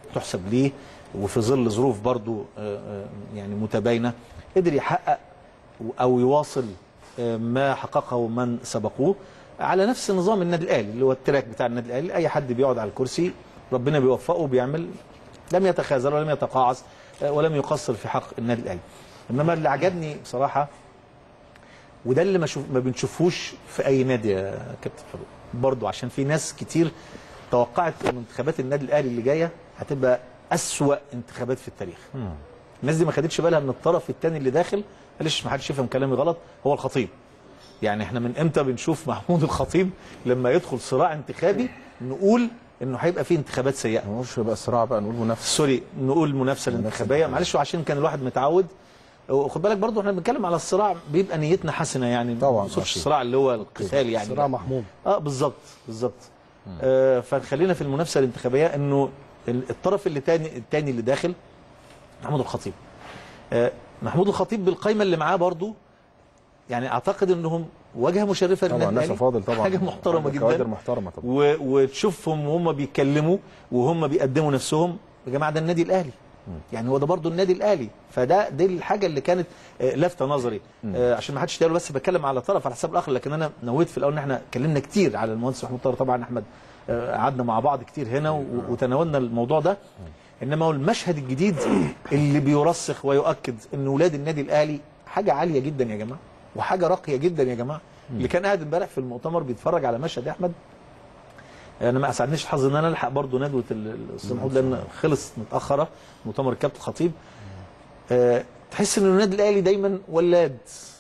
تحسب ليه وفي ظل ظروف برضو آه، آه، يعني متباينه قدر يحقق او يواصل آه، ما حققه من سبقوه على نفس نظام النادي الاهلي اللي هو التراك بتاع النادي الاهلي اي حد بيقعد على الكرسي ربنا بيوفقه بيعمل لم يتخاذل ولم يتقاعس آه، ولم يقصر في حق النادي الاهلي انما اللي عجبني بصراحه وده اللي ما, شوف ما بنشوفوش في اي نادي يا كابتن فاروق برضه عشان في ناس كتير توقعت ان انتخابات النادي الاهلي اللي جايه هتبقى اسوا انتخابات في التاريخ الناس دي ما خدتش بالها ان الطرف الثاني اللي داخل معلش ما حدش يفهم كلامي غلط هو الخطيب يعني احنا من امتى بنشوف محمود الخطيب لما يدخل صراع انتخابي نقول انه هيبقى فيه انتخابات سيئه ما نقولش بقى صراع بقى نقول منافسه سوري نقول المنافسه الانتخابيه معلش عشان كان الواحد متعود وخد بالك برضو احنا بنتكلم على الصراع بيبقى نيتنا حسنه يعني طبعاً، ما نوصفش أكيد. الصراع اللي هو القتال يعني صراع محمود اه بالظبط بالظبط آه فخلينا في المنافسه الانتخابيه انه ال- الطرف اللي تاني التاني اللي داخل محمود الخطيب آه محمود الخطيب بالقايمه اللي معاه برضو يعني اعتقد انهم واجهه مشرفه طبعا للنادي ناس الأهلي. فاضل طبعا حاجه محترمه كوادر جدا محترمه طبعا و... وتشوفهم وهم بيتكلموا وهم بيقدموا نفسهم يا جماعه ده النادي الاهلي يعني هو ده برضه النادي الاهلي فده دي الحاجه اللي كانت آه، لافته نظري آه، عشان ما حدش يتقال بس بتكلم على طرف على حساب الاخر لكن انا نويت في الاول ان احنا اتكلمنا كتير على المهندس محمود طاهر طبعا احمد آه، قعدنا مع بعض كتير هنا و- وتناولنا الموضوع ده انما هو المشهد الجديد اللي بيرسخ ويؤكد ان ولاد النادي الاهلي حاجه عاليه جدا يا جماعه وحاجه راقيه جدا يا جماعه اللي كان قاعد امبارح في المؤتمر بيتفرج على مشهد يا احمد انا ما اسعدنيش الحظ ان انا الحق برضه ندوه ال- الاستاذ محمود لان خلص متاخره مؤتمر الكابتن الخطيب أه تحس ان النادي الاهلي دايما ولاد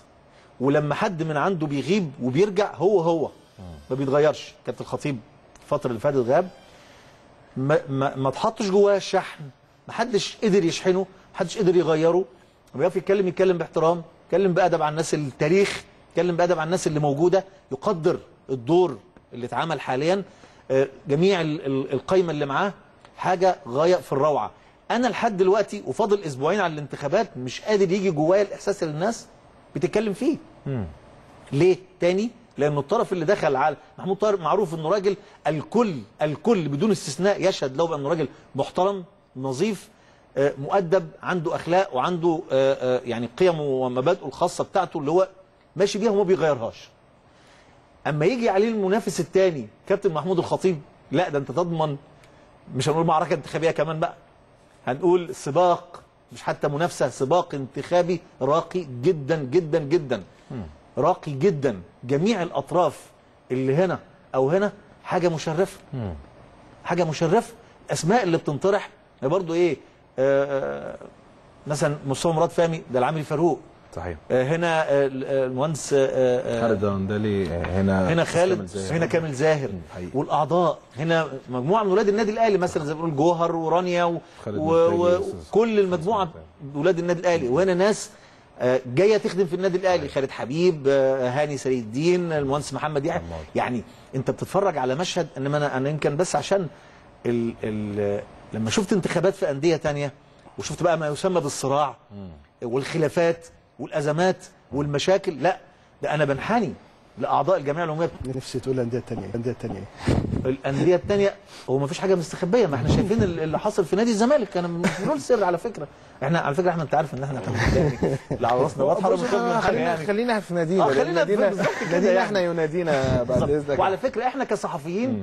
ولما حد من عنده بيغيب وبيرجع هو هو ما بيتغيرش كابتن الخطيب الفتره اللي فاتت غاب ما ما, ما اتحطش جواه الشحن ما حدش قدر يشحنه ما حدش قدر يغيره لما يقف يتكلم يتكلم باحترام يتكلم بادب عن الناس التاريخ يتكلم بادب عن الناس اللي موجوده يقدر الدور اللي اتعمل حاليا آه، جميع ال- ال- القايمه اللي معاه حاجه غايه في الروعه انا لحد دلوقتي وفاضل اسبوعين على الانتخابات مش قادر يجي جوايا الاحساس اللي الناس بتتكلم فيه ليه تاني لانه الطرف اللي دخل على محمود طاهر معروف انه راجل الكل الكل بدون استثناء يشهد له بانه راجل محترم نظيف آه، مؤدب عنده اخلاق وعنده آه، آه، يعني قيمه ومبادئه الخاصه بتاعته اللي هو ماشي بيها وما بيغيرهاش اما يجي عليه المنافس الثاني كابتن محمود الخطيب لا ده انت تضمن مش هنقول معركه انتخابيه كمان بقى هنقول سباق مش حتى منافسه سباق انتخابي راقي جدا جدا جدا راقي جدا جميع الاطراف اللي هنا او هنا حاجه مشرفه حاجه مشرفه الاسماء اللي بتنطرح برضو ايه آه آه مثلا مصطفى مراد فهمي ده العامل فاروق صحيح آه هنا آه المهندس آه آه خالد دندلي هنا هنا كامل خالد زاهر. هنا كامل زاهر حقيقي. والاعضاء هنا مجموعه من ولاد النادي الاهلي مثلا زي ما بنقول جوهر ورانيا و- خالد و- مرتجي، و- أستاذ وكل المجموعه ولاد النادي الاهلي وهنا ناس آه، جايه تخدم في النادي الاهلي خالد حبيب آه، هاني سري الدين المهندس محمد يحيى يعني انت بتتفرج على مشهد انما انا انا يمكن بس عشان ال ال لما شفت انتخابات في انديه تانية وشفت بقى ما يسمى بالصراع والخلافات والازمات والمشاكل لا ده انا بنحني لاعضاء الجمعيه العموميه نفسي تقول الانديه الثانيه الانديه الثانيه الانديه الثانيه هو ما فيش حاجه مستخبيه ما احنا شايفين ال- اللي حصل في نادي الزمالك انا مش بنقول سر على فكره احنا على فكره احنا انت عارف ان احنا يعني لا على راسنا واضحه بص، ولا بنخاف من حاجه خلينا يعني خلينا في نادينا آه، لأن خلينا في- نادينا بالظبط كده نادينا يعني. احنا ينادينا بعد بالظبط. اذنك وعلى فكره احنا كصحفيين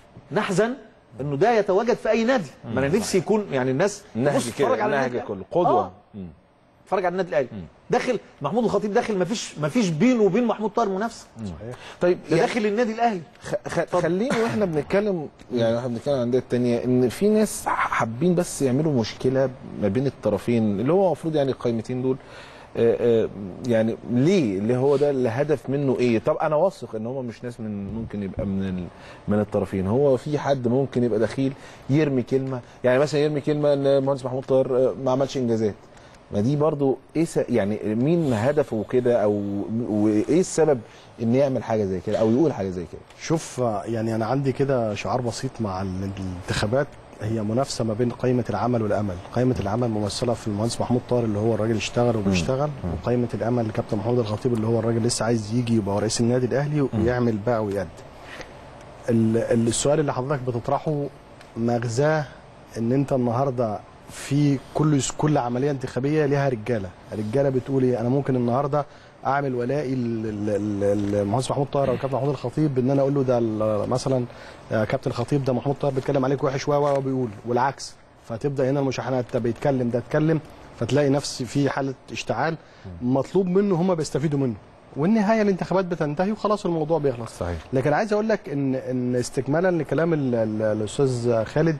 نحزن انه ده يتواجد في اي نادي ما انا نفسي يكون يعني الناس النهج تبص تتفرج كده على النهج النادي كله الأهلي. قدوه آه، اتفرج على النادي الاهلي داخل محمود الخطيب داخل ما فيش ما فيش بينه وبين محمود طاهر منافسه طيب ده يعني داخل النادي الاهلي خ- خ- خليني واحنا بنتكلم يعني واحنا بنتكلم عن الانديه التانيه ان في ناس حابين بس يعملوا مشكله ما بين الطرفين اللي هو المفروض يعني القايمتين دول آه، آه، يعني ليه اللي هو ده الهدف منه ايه طب انا واثق ان هم مش ناس من ممكن يبقى من ال... من الطرفين هو في حد ممكن يبقى دخيل يرمي كلمه يعني مثلا يرمي كلمه ان المهندس محمود طاهر آه، ما عملش انجازات ما دي برضو ايه س... يعني مين هدفه كده او وايه السبب ان يعمل حاجه زي كده او يقول حاجه زي كده شوف آه، يعني انا عندي كده شعار بسيط مع ال- الانتخابات هي منافسه ما بين قائمه العمل والامل قائمه العمل ممثله في المهندس محمود طاهر اللي هو الراجل اشتغل وبيشتغل وقائمه الامل الكابتن محمود الخطيب اللي هو الراجل لسه عايز يجي يبقى رئيس النادي الاهلي ويعمل بقى ويقدم ال- ال- السؤال اللي حضرتك بتطرحه مغزاه ان انت النهارده في كل كل عمليه انتخابيه ليها رجاله الرجاله بتقول ايه انا ممكن النهارده اعمل ولائي ال- ال- ال- المهندس محمود طاهر او الكابتن محمود الخطيب ان انا اقول له ده ال- مثلا آه، كابتن الخطيب ده محمود طاهر بيتكلم عليك وحش و و بيقول والعكس فتبدا هنا المشاحنات ده بيتكلم ده اتكلم فتلاقي نفس في حاله اشتعال مطلوب منه هم بيستفيدوا منه والنهايه الانتخابات بتنتهي وخلاص الموضوع بيخلص صحيح لكن عايز اقول لك ان ان استكمالا لكلام ال- ال- الاستاذ خالد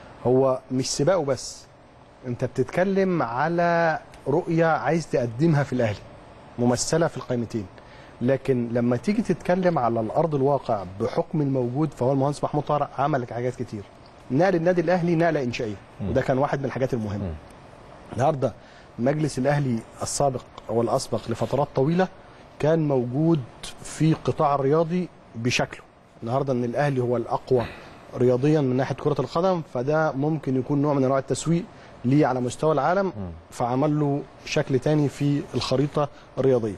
هو مش سباق وبس انت بتتكلم على رؤيه عايز تقدمها في الاهلي ممثله في القائمتين لكن لما تيجي تتكلم على الارض الواقع بحكم الموجود فهو المهندس محمود طارق عمل حاجات كتير نقل النادي الاهلي نقله انشائيه وده كان واحد من الحاجات المهمه النهارده مجلس الاهلي السابق او الاسبق لفترات طويله كان موجود في القطاع الرياضي بشكله النهارده ان الاهلي هو الاقوى رياضيا من ناحيه كره القدم فده ممكن يكون نوع من انواع التسويق ليه على مستوى العالم فعمل له شكل تاني في الخريطه الرياضيه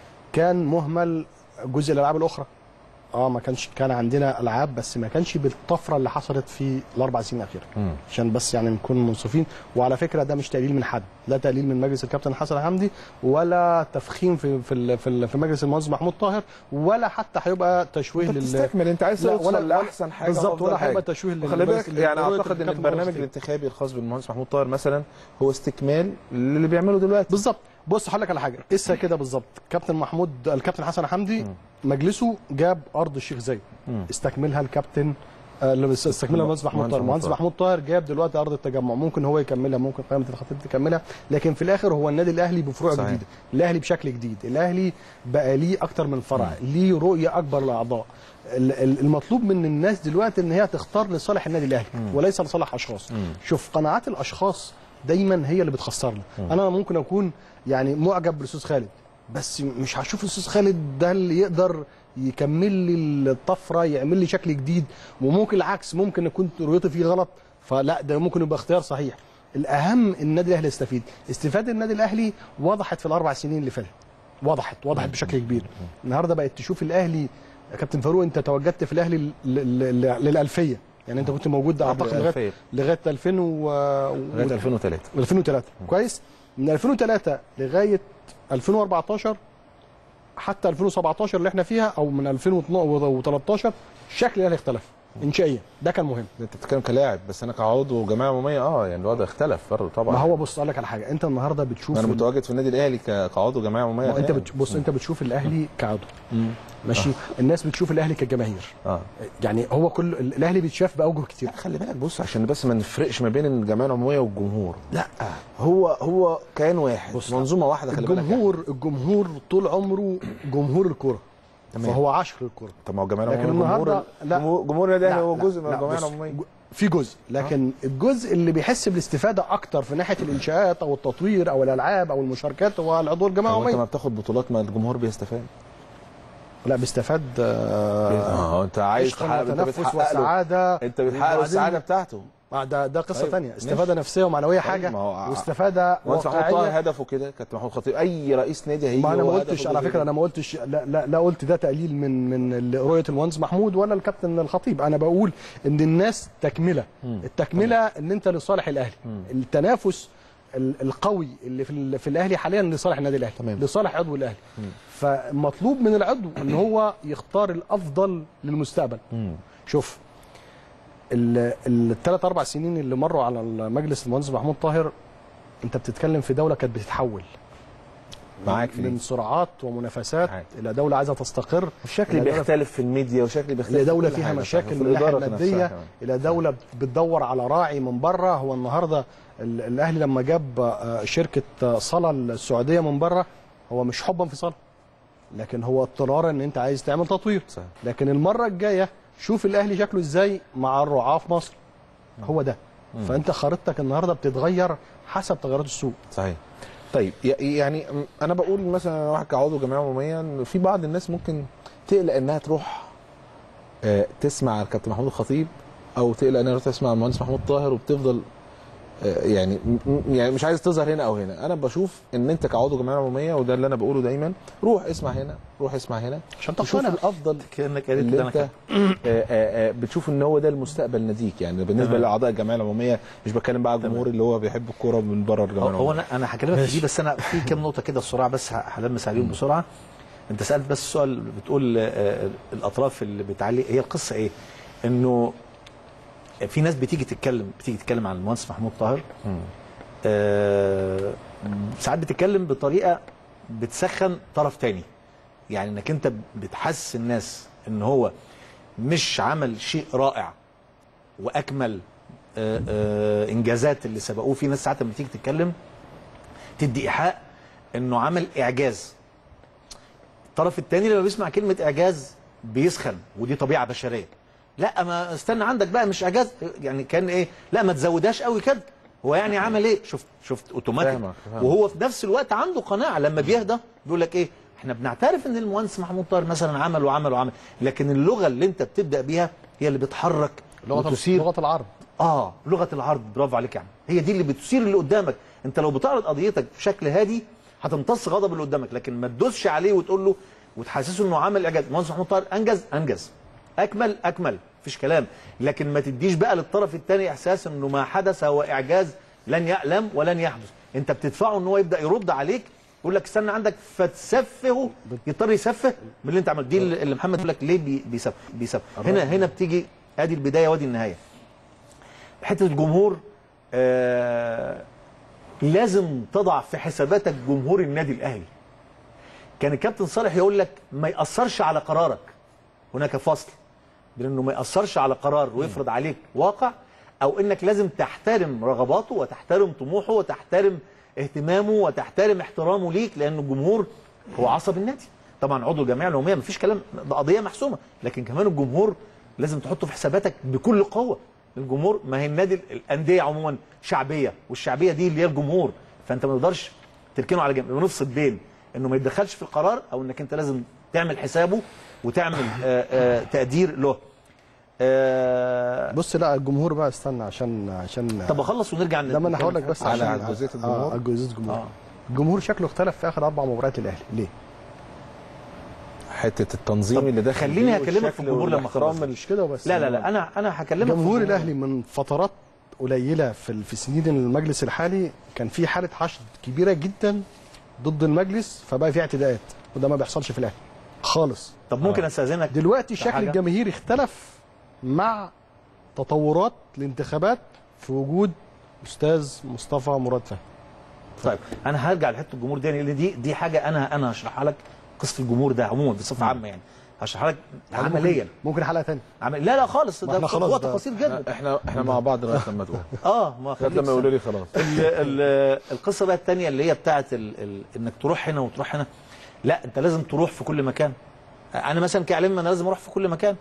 كان مهمل جزء الالعاب الاخرى اه ما كانش كان عندنا العاب بس ما كانش بالطفره اللي حصلت في الاربع سنين الاخيره عشان بس يعني نكون منصفين وعلى فكره ده مش تقليل من حد لا تقليل من مجلس الكابتن حسن حمدي ولا تفخيم في في ال- في, ال- في مجلس المهندس محمود طاهر ولا حتى هيبقى تشويه انت لل بتستكمل انت عايز لا، توصل ولا- لاحسن حاجه بالظبط وأفضل ولا حاجة. هيبقى تشويه لل- وخلي بالك لل- يعني لرؤية اعتقد ان الكابتن البرنامج محمود الانتخابي الخاص بالمهندس محمود طاهر مثلا هو استكمال للي بيعمله دلوقتي بالظبط بص هقول لك على حاجه قصه كده بالظبط كابتن محمود الكابتن حسن حمدي مجلسه جاب ارض الشيخ زايد استكملها الكابتن آه، اللي بس- استكملها المهندس محمود مهندس طاهر محمود المهندس طاهر. محمود طاهر جاب دلوقتي ارض التجمع ممكن هو يكملها ممكن قائمه الخطيب تكملها لكن في الاخر هو النادي الاهلي بفروع صحيح. جديده الاهلي بشكل جديد الاهلي بقى ليه اكتر من فرع ليه رؤيه اكبر للاعضاء ال- ال- المطلوب من الناس دلوقتي ان هي تختار لصالح النادي الاهلي وليس لصالح اشخاص شوف قناعات الاشخاص دايما هي اللي بتخسرنا انا ممكن اكون يعني معجب بالاستاذ خالد بس مش هشوف الاستاذ خالد ده اللي يقدر يكمل لي الطفره يعمل لي شكل جديد وممكن العكس ممكن اكون رؤيتي فيه غلط فلا ده ممكن يبقى اختيار صحيح الاهم النادي الاهلي يستفيد استفاده النادي الاهلي وضحت في الاربع سنين اللي فاتت وضحت وضحت بشكل كبير النهارده بقت تشوف الاهلي يا كابتن فاروق انت تواجدت في الاهلي ل- ل- ل- للالفيه يعني انت كنت موجود اعتقد لغايه الألفية. لغايه 2000 و لغايه 2003 2003 كويس من 2003 لغايه 2014 حتى 2017 اللي احنا فيها او من 2013 شكل الاهلي اختلف انشائيا ده كان مهم انت بتتكلم كلاعب بس انا كعضو جمعيه عموميه اه يعني الوضع اختلف برضه طبعا ما هو بص اقول لك على حاجه انت النهارده بتشوف انا ال- متواجد في النادي الاهلي ك- كعضو جمعيه عموميه ما انت يعني. بتش... بص انت بتشوف الاهلي كعضو ماشي الناس بتشوف الاهلي كجماهير اه يعني هو كل الاهلي بيتشاف باوجه كتير لا خلي بالك بص عشان بس ما نفرقش ما بين الجمعيه العموميه والجمهور لا هو هو كيان واحد بص، منظومه واحده خلي بالك الجمهور الجمهور طول عمره جمهور الكوره تمام. فهو عاشق للكوره طب ما هو الجمعيه لكن العموميه النهارده جمهور لا جمهور- جمهور النادي الاهلي لا، هو لا، جزء من لا، الجمعيه بص، العموميه ج- في جزء لكن الجزء اللي بيحس بالاستفاده اكتر في ناحيه الانشاءات او التطوير او الالعاب او المشاركات هو العضو الجماعه هو انت ما العموميه بتاخد بطولات ما الجمهور بيستفاد لا بيستفاد آه، اه انت عايز عشقاً تحقق انت وتنفس بتحقق له وسعاده انت بتحقق له وبعدين- السعاده بتاعته آه، ده ده قصه طيب، ثانيه ماشي. استفاده نفسيه ومعنويه حاجه ما هو- واستفاده مهندس محمود طاهر واقعيه هدفه كده كابتن محمود خطيب اي رئيس نادي هيجي ما انا ما هو قلتش هدفه على كده. فكره انا ما قلتش لا لا, لا قلت ده تقليل من من رؤيه المهندس محمود ولا الكابتن الخطيب انا بقول ان الناس تكمله التكمله ان انت لصالح الاهلي التنافس ال- القوي اللي في ال- في الاهلي حاليا لصالح النادي الاهلي تمام. لصالح عضو الاهلي فمطلوب من العضو ان هو يختار الافضل للمستقبل مم. شوف الثلاث اربع سنين اللي مروا على مجلس المهندس محمود طاهر انت بتتكلم في دوله كانت بتتحول معاك في من دي. صراعات ومنافسات معاك. الى دوله عايزه تستقر الشكل إلى دولة- بيختلف في الميديا وشكل بيختلف الى في دوله كل فيها حاجة. مشاكل في من الناحيه الإدارة نفسها الماديه كمان. الى دوله بتدور على راعي من بره هو النهارده ال- الاهلي لما جاب آه، شركه آه، صلاه السعوديه من بره هو مش حبا في صلاه لكن هو اضطرارا ان انت عايز تعمل تطوير صحيح. لكن المره الجايه شوف الاهلي شكله ازاي مع الرعاه في مصر هو ده فانت خريطتك النهارده بتتغير حسب تغيرات السوق صحيح طيب ي- يعني انا بقول مثلا أنا واحد كعضو جمعيه عموميه إن في بعض الناس ممكن تقلق انها تروح آه، تسمع الكابتن محمود الخطيب او تقلق انها تروح تسمع المهندس محمود طاهر وبتفضل آه، يعني م- م- يعني مش عايز تظهر هنا او هنا انا بشوف ان انت كعضو جمعيه عموميه وده اللي انا بقوله دايما روح اسمع هنا روح اسمع هنا عشان تشوف تقتنع. الافضل كانك قريت اللي ده انت آه، آه، آه، بتشوف ان هو ده المستقبل ناديك يعني بالنسبه تمام. لاعضاء الجمعيه العموميه مش بتكلم بقى على الجمهور اللي هو بيحب الكوره من بره الجمعيه هو هو العموميه انا انا هكلمك في دي بس انا في كام نقطه كده بسرعه بس ه- هلمس عليهم بسرعه انت سالت بس سؤال بتقول آه، الاطراف اللي بتعلي هي القصه ايه؟ انه في ناس بتيجي تتكلم بتيجي تتكلم عن المهندس محمود طاهر آه، ساعات بتتكلم بطريقه بتسخن طرف تاني يعني انك انت بتحسس الناس ان هو مش عمل شيء رائع واكمل آه، آه، انجازات اللي سبقوه في ناس ساعات لما تيجي تتكلم تدي ايحاء انه عمل اعجاز الطرف الثاني لما بيسمع كلمه اعجاز بيسخن ودي طبيعه بشريه لا ما استنى عندك بقى مش اعجاز يعني كان ايه لا ما تزودهاش قوي كده هو يعني عمل ايه شفت شفت اوتوماتيك فاهمك، فاهمك. وهو في نفس الوقت عنده قناعه لما بيهدى بيقول لك ايه احنا بنعترف ان المهندس محمود طاهر مثلا عمل وعمل وعمل لكن اللغه اللي انت بتبدا بيها هي اللي بتحرك لغه وتثير لغه العرض اه لغه العرض برافو عليك يعني هي دي اللي بتثير اللي قدامك انت لو بتعرض قضيتك بشكل هادي هتمتص غضب اللي قدامك لكن ما تدوسش عليه وتقول له وتحسسه انه عمل اعجاز مهندس محمود طاهر انجز انجز اكمل اكمل مفيش كلام لكن ما تديش بقى للطرف الثاني احساس انه ما حدث هو اعجاز لن يعلم ولن يحدث انت بتدفعه ان هو يبدا يرد عليك يقول لك استنى عندك فتسفهه يضطر يسفه من اللي انت عملته دي اللي محمد يقول لك ليه بي- بيسفه بيسفه هنا هنا بتيجي ادي البدايه وادي النهايه حته الجمهور آه لازم تضع في حساباتك جمهور النادي الاهلي كان الكابتن صالح يقول لك ما ياثرش على قرارك هناك فصل بين انه ما ياثرش على قرار ويفرض عليك واقع او انك لازم تحترم رغباته وتحترم طموحه وتحترم اهتمامه وتحترم احترامه ليك لان الجمهور هو عصب النادي طبعا عضو الجمعيه العموميه مفيش كلام ده قضيه محسومه لكن كمان الجمهور لازم تحطه في حساباتك بكل قوه الجمهور ما هي النادي الانديه عموما شعبيه والشعبيه دي اللي هي الجمهور فانت ما تقدرش تركنه على جنب ونفصل بين انه ما يتدخلش في القرار او انك انت لازم تعمل حسابه وتعمل آآ آآ تقدير له آه بص لا الجمهور بقى استنى عشان عشان طب اخلص ونرجع ده ما انا هقول لك بس على- عشان على جزئية الجمهور؟ اه على جزئيه الجمهور آه. الجمهور شكله اختلف في اخر اربع مباريات الاهلي ليه؟ حته التنظيم اللي داخل خليني فيه هكلمك في والشكل الجمهور لما والاحترام أخلص. مش كده وبس لا لا لا انا انا هكلمك في جمهور الجمهور. الاهلي من فترات قليله في ال- في سنين المجلس الحالي كان في حاله حشد كبيره جدا ضد المجلس فبقى في اعتداءات وده ما بيحصلش في الاهلي خالص طب ممكن استاذنك دلوقتي شكل حاجة؟ الجماهير اختلف مع تطورات الانتخابات في وجود استاذ مصطفى مراد فهمي طيب انا هرجع لحته الجمهور دي لان دي دي حاجه انا انا هشرحها لك قصه الجمهور ده عموما بصفه عامه يعني هشرحها لك عمليا ممكن حلقه ثانيه عمل... لا لا خالص ما ده احنا خلاص وقت ده- قصير جدا احنا احنا مع بعض لغايه لما تقول اه ما لغايه خليك لما يقولوا لي خلاص ال ال القصه بقى الثانيه اللي هي بتاعت ال ال انك تروح هنا وتروح هنا لا انت لازم تروح في كل مكان انا مثلا كاعلام انا لازم اروح في كل مكان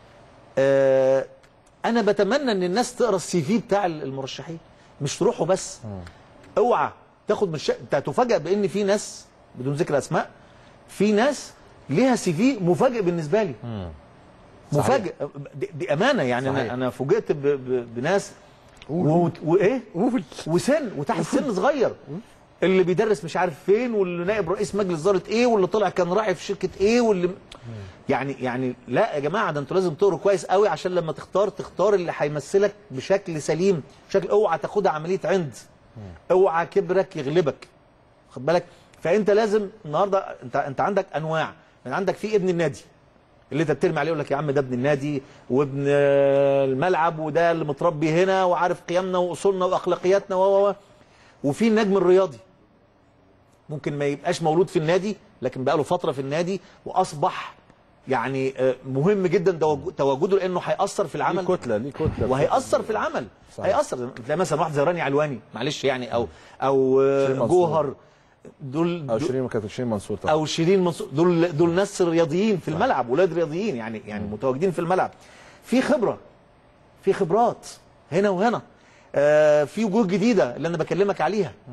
آه انا بتمنى ان الناس تقرا السي في بتاع المرشحين مش تروحوا بس اوعى تاخد من الش... انت هتفاجئ بان في ناس بدون ذكر اسماء في ناس ليها سي في مفاجئ بالنسبه لي مفاجئ دي, دي امانه يعني صحيح. انا انا فوجئت ب... ب... بناس قول. و... وايه قول وسن وتحت سن صغير اللي بيدرس مش عارف فين واللي نائب رئيس مجلس اداره ايه واللي طلع كان راعي في شركه ايه واللي يعني يعني لا يا جماعه ده انتوا لازم تقروا كويس قوي عشان لما تختار تختار اللي هيمثلك بشكل سليم بشكل اوعى تاخدها عمليه عند اوعى كبرك يغلبك خد بالك فانت لازم النهارده انت انت عندك انواع من عندك في ابن النادي اللي انت بترمي عليه يقول لك يا عم ده ابن النادي وابن آه، الملعب وده اللي متربي هنا وعارف قيمنا واصولنا واخلاقياتنا و و و. وفي النجم الرياضي ممكن ما يبقاش مولود في النادي لكن بقى له فتره في النادي واصبح يعني آه، مهم جدا تواجد- تواجده لانه هياثر في ليه العمل كتله ليه كتله وهيأثر في العمل صحيح. هيأثر تلاقي مثلا واحد زي راني علواني معلش يعني او او آه، شيرين منصور. جوهر دول او دول- شيرين ما كانت شيرين منصور طبعا او شيرين منصور دول دول ناس رياضيين في الملعب ولاد رياضيين يعني يعني متواجدين في الملعب في خبره في خبرات هنا وهنا آه في وجوه جديده اللي انا بكلمك عليها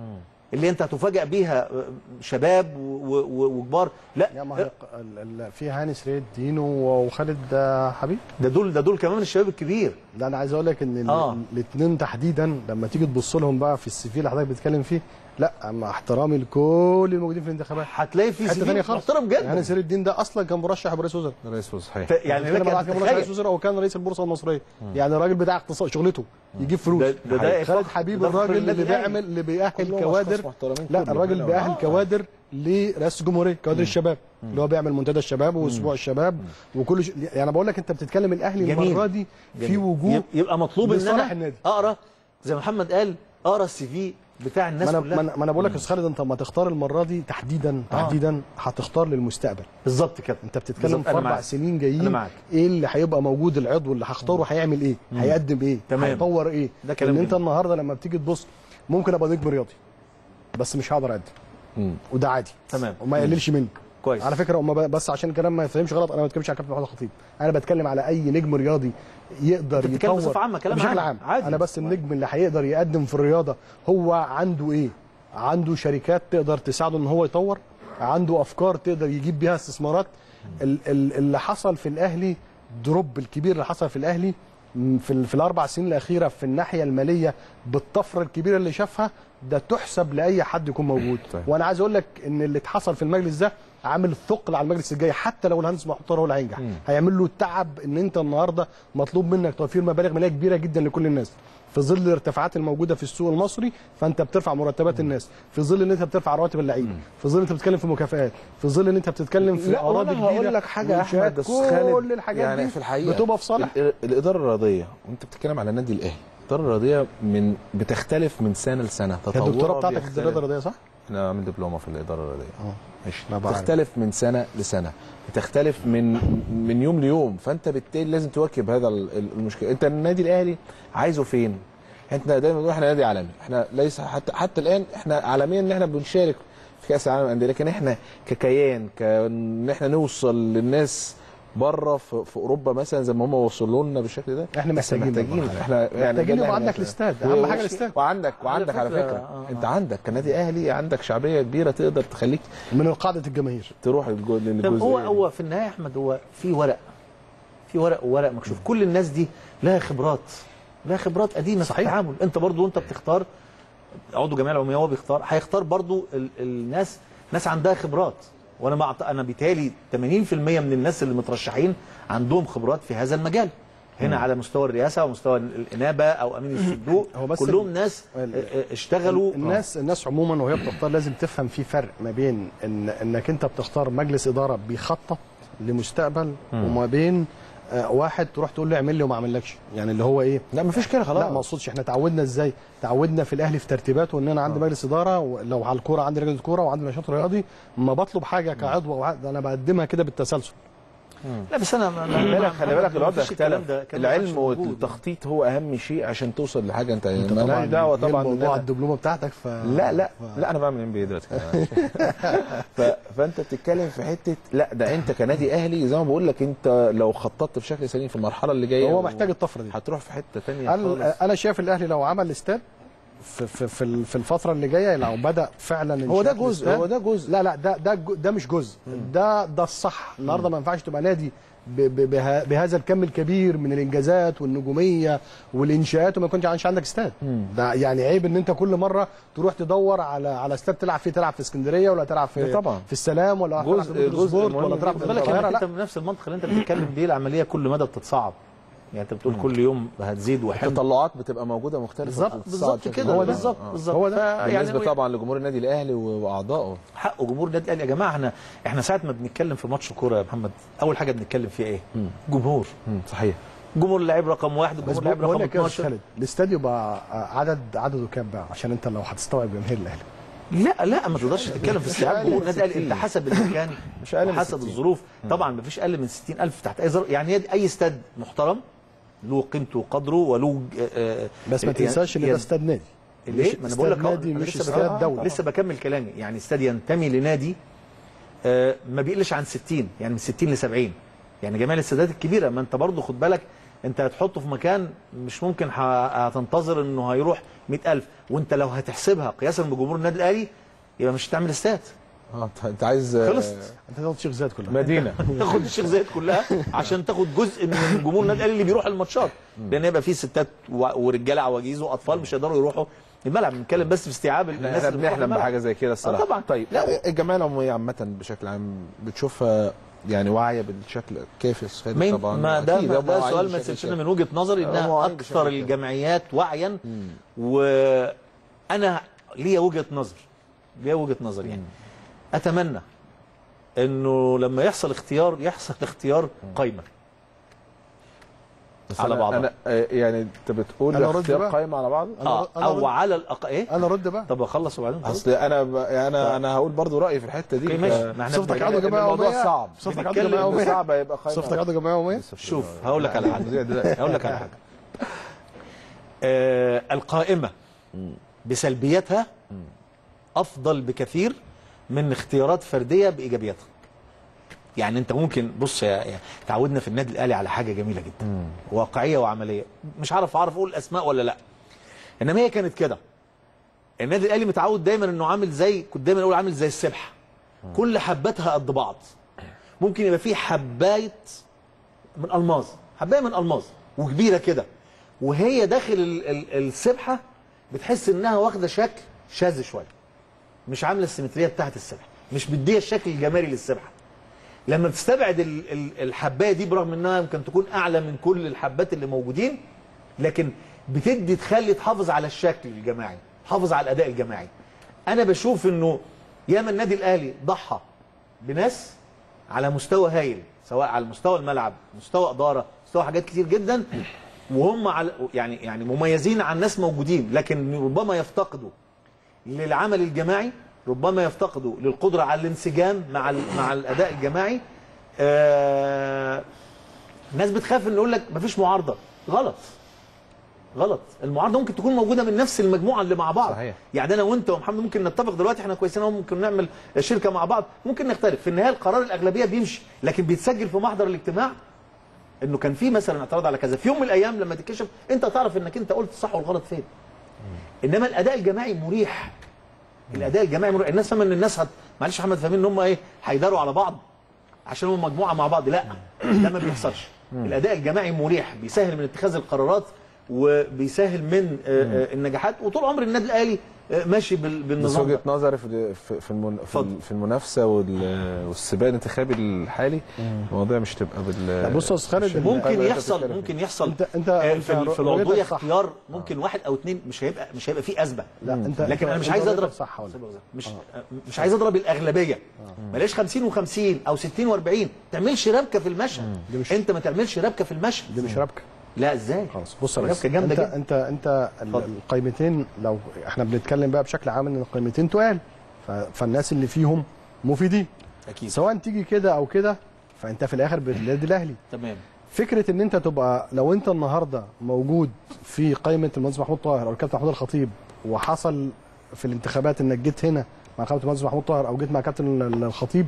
اللي انت هتفاجئ بيها آه، شباب و- و- وكبار يا لا ما هي ال- ال- في هاني سريد دينو وخالد آه، حبيب ده دول ده دول كمان الشباب الكبير لا انا عايز اقول لك ان آه. الاثنين تحديدا لما تيجي تبص لهم بقى في السي في اللي حضرتك بتتكلم فيه لا مع احترامي لكل الموجودين في الانتخابات هتلاقي في حته سي ثانيه في خالص محترم هاني جدا سريد الدين ده اصلا كان مرشح برئيس وزراء رئيس صحيح ف- يعني يعني لك كان ان مرشح رئيس تتخيل وزراء وكان رئيس البورصه المصريه يعني راجل بتاع اقتصاد شغلته يجيب فلوس ده- ده- ده خالد فخر- حبيب ده فخر الراجل النادي اللي الأهلي. بيعمل اللي بيأهل كلهم كوادر أشخاص محترمين لا كلهم. الراجل لا، بيأهل آه. كوادر لرئاسه الجمهوريه كوادر الشباب اللي هو بيعمل منتدى الشباب واسبوع الشباب وكل ش... يعني انا بقول لك انت بتتكلم الاهلي جميل. المره دي في جميل. وجوه يب- يبقى مطلوب ان لصالح انا النادي. اقرا زي ما محمد قال اقرا السي في بتاع الناس ما انا كلها ما انا, ما أنا بقول لك يا أستاذ خالد انت لما تختار المره دي تحديدا آه. تحديدا هتختار للمستقبل بالظبط كده انت بتتكلم بالظبط، في أنا اربع معاك. سنين أنا جايين معاك. ايه اللي هيبقى موجود العضو اللي هختاره هيعمل ايه هيقدم ايه تمام. هيطور ايه ده كلام ان انت جميل. النهارده لما بتيجي تبص ممكن ابقى نجم رياضي بس مش هقدر اقدم مم. وده عادي تمام. وما يقللش مني كويس على فكره هم بس عشان الكلام ما يفهمش غلط انا ما بتكلمش على كابتن محمد الخطيب انا بتكلم على اي نجم رياضي يقدر أنت بتتكلم يطور بصفة عامة، كلام بشكل عام. عام عادي. انا بس النجم اللي هيقدر يقدم في الرياضه هو عنده ايه عنده شركات تقدر تساعده ان هو يطور عنده افكار تقدر يجيب بيها استثمارات ال- ال- اللي حصل في الاهلي دروب الكبير اللي حصل في الاهلي م، في, ال- في الاربع سنين الاخيره في الناحيه الماليه بالطفره الكبيره اللي شافها ده تحسب لاي حد يكون موجود طيب. وانا عايز اقول لك ان اللي اتحصل في المجلس ده عامل ثقل على المجلس الجاي حتى لو الهندس محتار هو اللي هينجح هيعمل له تعب ان انت النهارده مطلوب منك توفير مبالغ ماليه كبيره جدا لكل الناس في ظل الارتفاعات الموجوده في السوق المصري فانت بترفع مرتبات الناس في ظل ان انت بترفع رواتب اللعيبه في ظل انت بتتكلم في مكافآت في ظل ان انت بتتكلم في لا اراضي وانا كبيره هقول لك حاجه يا وإنشاءات. احمد بس خالد كل الحاجات يعني دي في الحقيقه بتبقى في صالح ال- ال- الاداره الرياضيه وانت بتتكلم على النادي الاهلي الاداره الرياضيه من بتختلف من سنه لسنه هي الدكتوراه تطورها بتاعتك في بيختلف. الرياضه الرياضيه صح؟ انا عامل دبلومه في الاداره الرياضيه اه ماشي أنا بعرف. تختلف من سنه لسنه بتختلف من من يوم ليوم فانت بالتالي لازم تواكب هذا ال- ال- المشكله انت النادي الاهلي عايزه فين احنا دايما بنقول احنا نادي عالمي احنا ليس حتى حتى الان احنا عالميا ان احنا بنشارك في كاس العالم للانديه لكن احنا ككيان كان احنا نوصل للناس بره في, في اوروبا مثلا زي ما هم وصلوا لنا بالشكل ده احنا لسه محتاجين محتاجين والله. احنا يعني محتاجين ده اللي يبقى احنا- عندك الاستاد اهم حاجه الاستاد وعندك وعندك على فكرة- فكره آه، انت عندك كنادي اهلي عندك شعبيه كبيره تقدر تخليك من قاعده الجماهير تروح للجو- طب للجزئيه هو دي. هو في النهايه يا احمد هو في ورق في ورق وورق مكشوف كل الناس دي لها خبرات لها خبرات قديمه صحيح. في التعامل انت برضو وانت بتختار عضو جمعيه العموميه هو بيختار هيختار برضو ال الناس ناس عندها خبرات وانا مع انا بيتهيألي 80% من الناس اللي مترشحين عندهم خبرات في هذا المجال هنا على مستوى الرئاسه ومستوى الانابه او امين الصندوق هو بس كلهم ال- ناس ال- اه، اه، اشتغلوا الناس الناس عموما وهي بتختار لازم تفهم في فرق ما بين ان انك انت بتختار مجلس اداره بيخطط لمستقبل وما بين آه، واحد تروح تقول له اعمل لي وما عملكش يعني اللي هو ايه لا مفيش كده خلاص لا ما اقصدش احنا تعودنا ازاي تعودنا في الاهلي في ترتيباته ان انا عندي مجلس اداره ولو على الكوره عندي لجنه كوره وعندي نشاط رياضي ما بطلب حاجه كعضو او عقد، انا بقدمها كده بالتسلسل لا بس انا ما- خلي بالك خلي بالك الوضع مفيش الكلام اختلف ده، الكلام ده ما العلم عادش موجود. والتخطيط هو اهم شيء عشان توصل لحاجه انت انت مالهاش دعوه جه طبعا إن موضوع أنا- الدبلومه بتاعتك ف لا لا لا انا بعمل ام بي دلوقتي ف... فانت بتتكلم في حته لا ده انت كنادي اهلي زي ما بقول لك انت لو خططت بشكل سليم في المرحله اللي جايه هو و- محتاج الطفره دي هتروح في حته ثانيه انا خالص انا شايف الاهلي لو عمل استاد في في في ال- في الفتره اللي جايه لو بدا فعلا هو ده إنشاء جزء الاستاد- هو ده جزء لا لا ده ده جو- ده مش جزء ده ده الصح النهارده ما ينفعش تبقى نادي ب- ب- به- بهذا الكم الكبير من الانجازات والنجوميه والانشاءات وما يكونش عندش عندك استاد ده يعني عيب ان انت كل مره تروح تدور على على استاد تلعب فيه تلعب في اسكندريه ولا تلعب في طبعا. في السلام ولا تلعب جزء- في جزء سبورت مهم ولا تلعب في جداً. بالك القاهره انك لا انت بنفس المنطق اللي انت بتتكلم بيه العمليه كل مدى بتتصعب يعني انت بتقول كل يوم هتزيد وحمل التطلعات بتبقى موجوده مختلفه بالظبط، وبتصعد بالظبط بشكل كده كبير. بالظبط آه. بالظبط هو ده. فا بالنسبه يعني طبعا لجمهور النادي الاهلي و- واعضائه حق جمهور النادي الاهلي يا جماعه احنا احنا ساعه ما بنتكلم في ماتش كوره يا محمد اول حاجه بنتكلم فيها ايه؟ جمهور مم، صحيح جمهور اللعيب رقم واحد بس وجمهور اللعيب بقول رقم لك يا استاذ 12 خالد الاستاد يبقى عدد عدده كام بقى عشان انت لو هتستوعب جماهير الاهلي لا لا ما تقدرش تتكلم في استيعاب أقل جمهور من النادي الاهلي 60. انت حسب المكان مش أقل من حسب 60. الظروف طبعا ما فيش اقل من 60000 تحت اي ظرف يعني هي- اي استاد محترم له قيمته وقدره وله آه، آه، بس ما يعني- تنساش ان ده يعني- استاد نادي ليه؟ مش ما انا بقول لك استاد أهو، نادي أنا مش لسه استاد بكمل- دولي لسه بكمل كلامي يعني استاد ينتمي لنادي آه، ما بيقلش عن 60 يعني من 60 ل 70 يعني جميع الاستادات الكبيره ما انت برضه خد بالك انت هتحطه في مكان مش ممكن ه- هتنتظر انه هيروح 100000 وانت لو هتحسبها قياسا بجمهور النادي الاهلي يبقى مش هتعمل استاد اه أنت- انت عايز آه، خلصت. انت تاخد شيخ زايد كلها مدينه تاخد الشيخ زايد كلها عشان تاخد جزء من جمهور النادي الاهلي اللي بيروح الماتشات لان يبقى فيه ستات و- ورجاله عواجيز واطفال مش هيقدروا يروحوا الملعب بنتكلم بس في استيعاب الناس احنا اللي بتروح بنحلم الملعب. بحاجه زي كده الصراحه آه طبعا. طيب لا الجمعيه العموميه عامه بشكل عام بتشوفها يعني واعيه بالشكل الكافي الصحيح مين طبعا ما ده أكيد ما هم ده واعيين سؤال ما بشكل يسالش كافي. من وجهه نظري هم انها واعيين بشكل اكثر كافي. الجمعيات وعيا وانا ليا وجهه نظر ليا وجهه نظر يعني اتمنى انه لما يحصل اختيار يحصل اختيار قايمه بس على أنا- بعضها. انا آه، يعني انت بتقول أنا أرد اختيار بقى. قائمه على بعض أنا اه رد- أنا او رد. على الاقل ايه انا رد بقى طب اخلص وبعدين خلاص. اصل انا ب... انا انا هقول برضو رايي في الحته دي اوكي ماشي ما احنا صفتك بنتكلم- عضو جمعيه الموضوع عموميه صعب. صفتك عضو بنتكلم جمعيه عموميه صعب هيبقى قائمه صفتك عضو جمعيه عموميه شوف هقول لك على حاجه هقول لك على حاجه آه القائمه بسلبياتها افضل بكثير من اختيارات فرديه بايجابياتها يعني انت ممكن بص يا يا- تعودنا في النادي الاهلي على حاجه جميله جدا واقعيه وعمليه مش عارف اعرف اقول اسماء ولا لا انما هي كانت كده النادي الاهلي متعود دايما انه عامل زي كنت دايما اقول عامل زي السبحه كل حباتها قد بعض ممكن يبقى فيه حبايه من الماظ حبايه من الماظ وكبيره كده وهي داخل ال- ال- السبحه بتحس انها واخده شكل شاذ شويه مش عامله السيمتريه بتاعت السبحه مش مديه الشكل الجمالي للسبحه لما بتستبعد ال- ال- الحبايه دي برغم انها يمكن تكون اعلى من كل الحبات اللي موجودين لكن بتدي تخلي تحافظ على الشكل الجماعي تحافظ على الاداء الجماعي انا بشوف انه ياما النادي الاهلي ضحى بناس على مستوى هايل سواء على مستوى الملعب مستوى اداره مستوى حاجات كتير جدا وهم على يعني يعني مميزين عن ناس موجودين لكن ربما يفتقدوا للعمل الجماعي ربما يفتقدوا للقدره على الانسجام مع ال- مع الاداء الجماعي آه الناس بتخاف ان يقول لك مفيش معارضه غلط غلط المعارضه ممكن تكون موجوده من نفس المجموعه اللي مع بعض صحيح. يعني انا وانت ومحمد ممكن نتفق دلوقتي احنا كويسين أهو، ممكن نعمل شركه مع بعض ممكن نختلف في النهايه القرار الاغلبيه بيمشي لكن بيتسجل في محضر الاجتماع انه كان في مثلا اعتراض على كذا في يوم من الايام لما تتكشف انت تعرف انك انت قلت الصح والغلط فين انما الاداء الجماعي مريح الاداء الجماعي مريح الناس فاهمه ان الناس هت... معلش يا محمد فاهمين ان هم ايه هيداروا على بعض عشان هم مجموعه مع بعض لا ده ما بيحصلش الاداء الجماعي مريح بيسهل من اتخاذ القرارات وبيسهل من آه، آه، النجاحات وطول عمر النادي الاهلي آه، ماشي بال- بس بالنظام وجهه ده. نظري في في في, المن... في, اتفضل. ال- في المنافسه وال... والسباق الانتخابي الحالي الموضوع مش تبقى بال لا، بص يا أستاذ خالد، مش ممكن القائمة اللي أنت يحصل بتتكلم ممكن يحصل انت انت آه، انت في ال- في رؤيتك العضويه صح. اختيار ممكن واحد او اثنين مش هيبقى مش هيبقى فيه ازمه لا انت لكن انا انت- مش انت عايز رؤيتك اضرب صح ولا مش مش عايز اضرب الاغلبيه بلاش 50 و50 او 60 و40 ما تعملش ربكه في المشهد دي مش- انت ما تعملش ربكه في المشهد دي مش ربكه لا ازاي خلاص بص يا ريس ربكه جامده انت جدا انت انت ال- اتفضل. القيمتين لو احنا بنتكلم بقى بشكل عام ان القيمتين تقال ف- فالناس اللي فيهم مفيدين اكيد سواء تيجي كده او كده فانت في الاخر بالنادي الاهلي تمام فكره ان انت تبقى لو انت النهارده موجود في قائمه المهندس محمود طاهر او الكابتن محمود الخطيب وحصل في الانتخابات انك جيت هنا مع كابتن المهندس محمود طاهر او جيت مع كابتن ال- الخطيب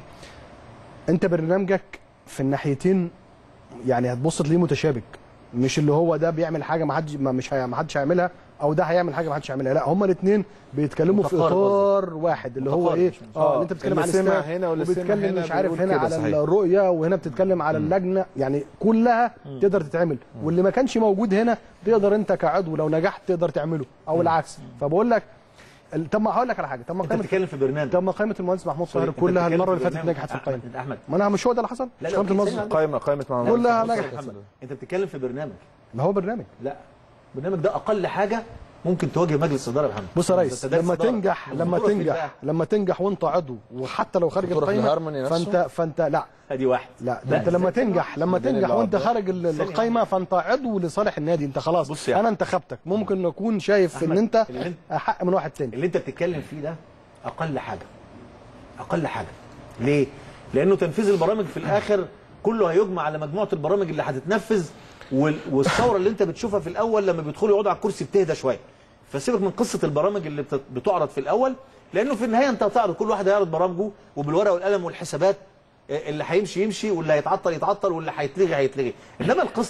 انت برنامجك في الناحيتين يعني هتبص تلاقيه متشابك مش اللي هو ده بيعمل حاجه ما حدش ما مش هي- ما حدش هيعملها او ده هيعمل حاجه ما حدش هيعملها لا هما الاثنين بيتكلموا في متقارب اطار واحد اللي هو متقارب ايه مش مش- اه آه، اللي انت بتتكلم اللي على سمع الاستاد هنا واللي سمع وبتتكلم هنا مش عارف بيقول هنا كده، على صحيح. الرؤيه وهنا بتتكلم على اللجنه يعني كلها تقدر تتعمل واللي ما كانش موجود هنا تقدر انت كعضو لو نجحت تقدر تعمله او العكس فبقول لك ال- طب ما هقول لك على حاجه طب ما انت قائمه بتتكلم في برنامج طب ما قائمه المهندس محمود سوري، طاهر انت كلها بتتكلم المره في اللي فاتت برنامج. نجحت في أحمد- القائمه احمد ما انا مش هو ده اللي حصل لا، مش لا، قائمه اوكي، المهندس ثانية قائمه قائمه مع كلها بص يا نجحت. محمد، انت بتتكلم في برنامج ما هو برنامج لا البرنامج ده اقل حاجه ممكن تواجه مجلس اداره يا محمد بص يا ريس ده لما إدارة. تنجح لما الخطورة في إيه تنجح بقى؟ لما تنجح وانت عضو وحتى لو خارج الخطورة في القائمه الهارموني نفسه؟ فانت فانت لا ادي واحد لا ده انت لما تنجح لما بعدين تنجح اللي وانت بعده. خارج ال- ثانية القايمه فانت عضو لصالح النادي انت خلاص بص يا انا انتخبتك ممكن اكون شايف ان أحمد، انت اللي انت- احق من واحد تاني اللي انت بتتكلم فيه ده اقل حاجه اقل حاجه ليه لانه تنفيذ البرامج في الاخر كله هيجمع على مجموعه البرامج اللي هتتنفذ وال- والثوره اللي انت بتشوفها في الاول لما بيدخلوا يقعدوا على الكرسي بتهدى شويه فسيبك من قصه البرامج اللي بت- بتعرض في الاول لانه في النهايه انت هتعرض كل واحد هيعرض برامجه وبالورقه والقلم والحسابات اه، اللي هيمشي يمشي واللي هيتعطل يتعطل واللي هيتلغي هيتلغي انما القصه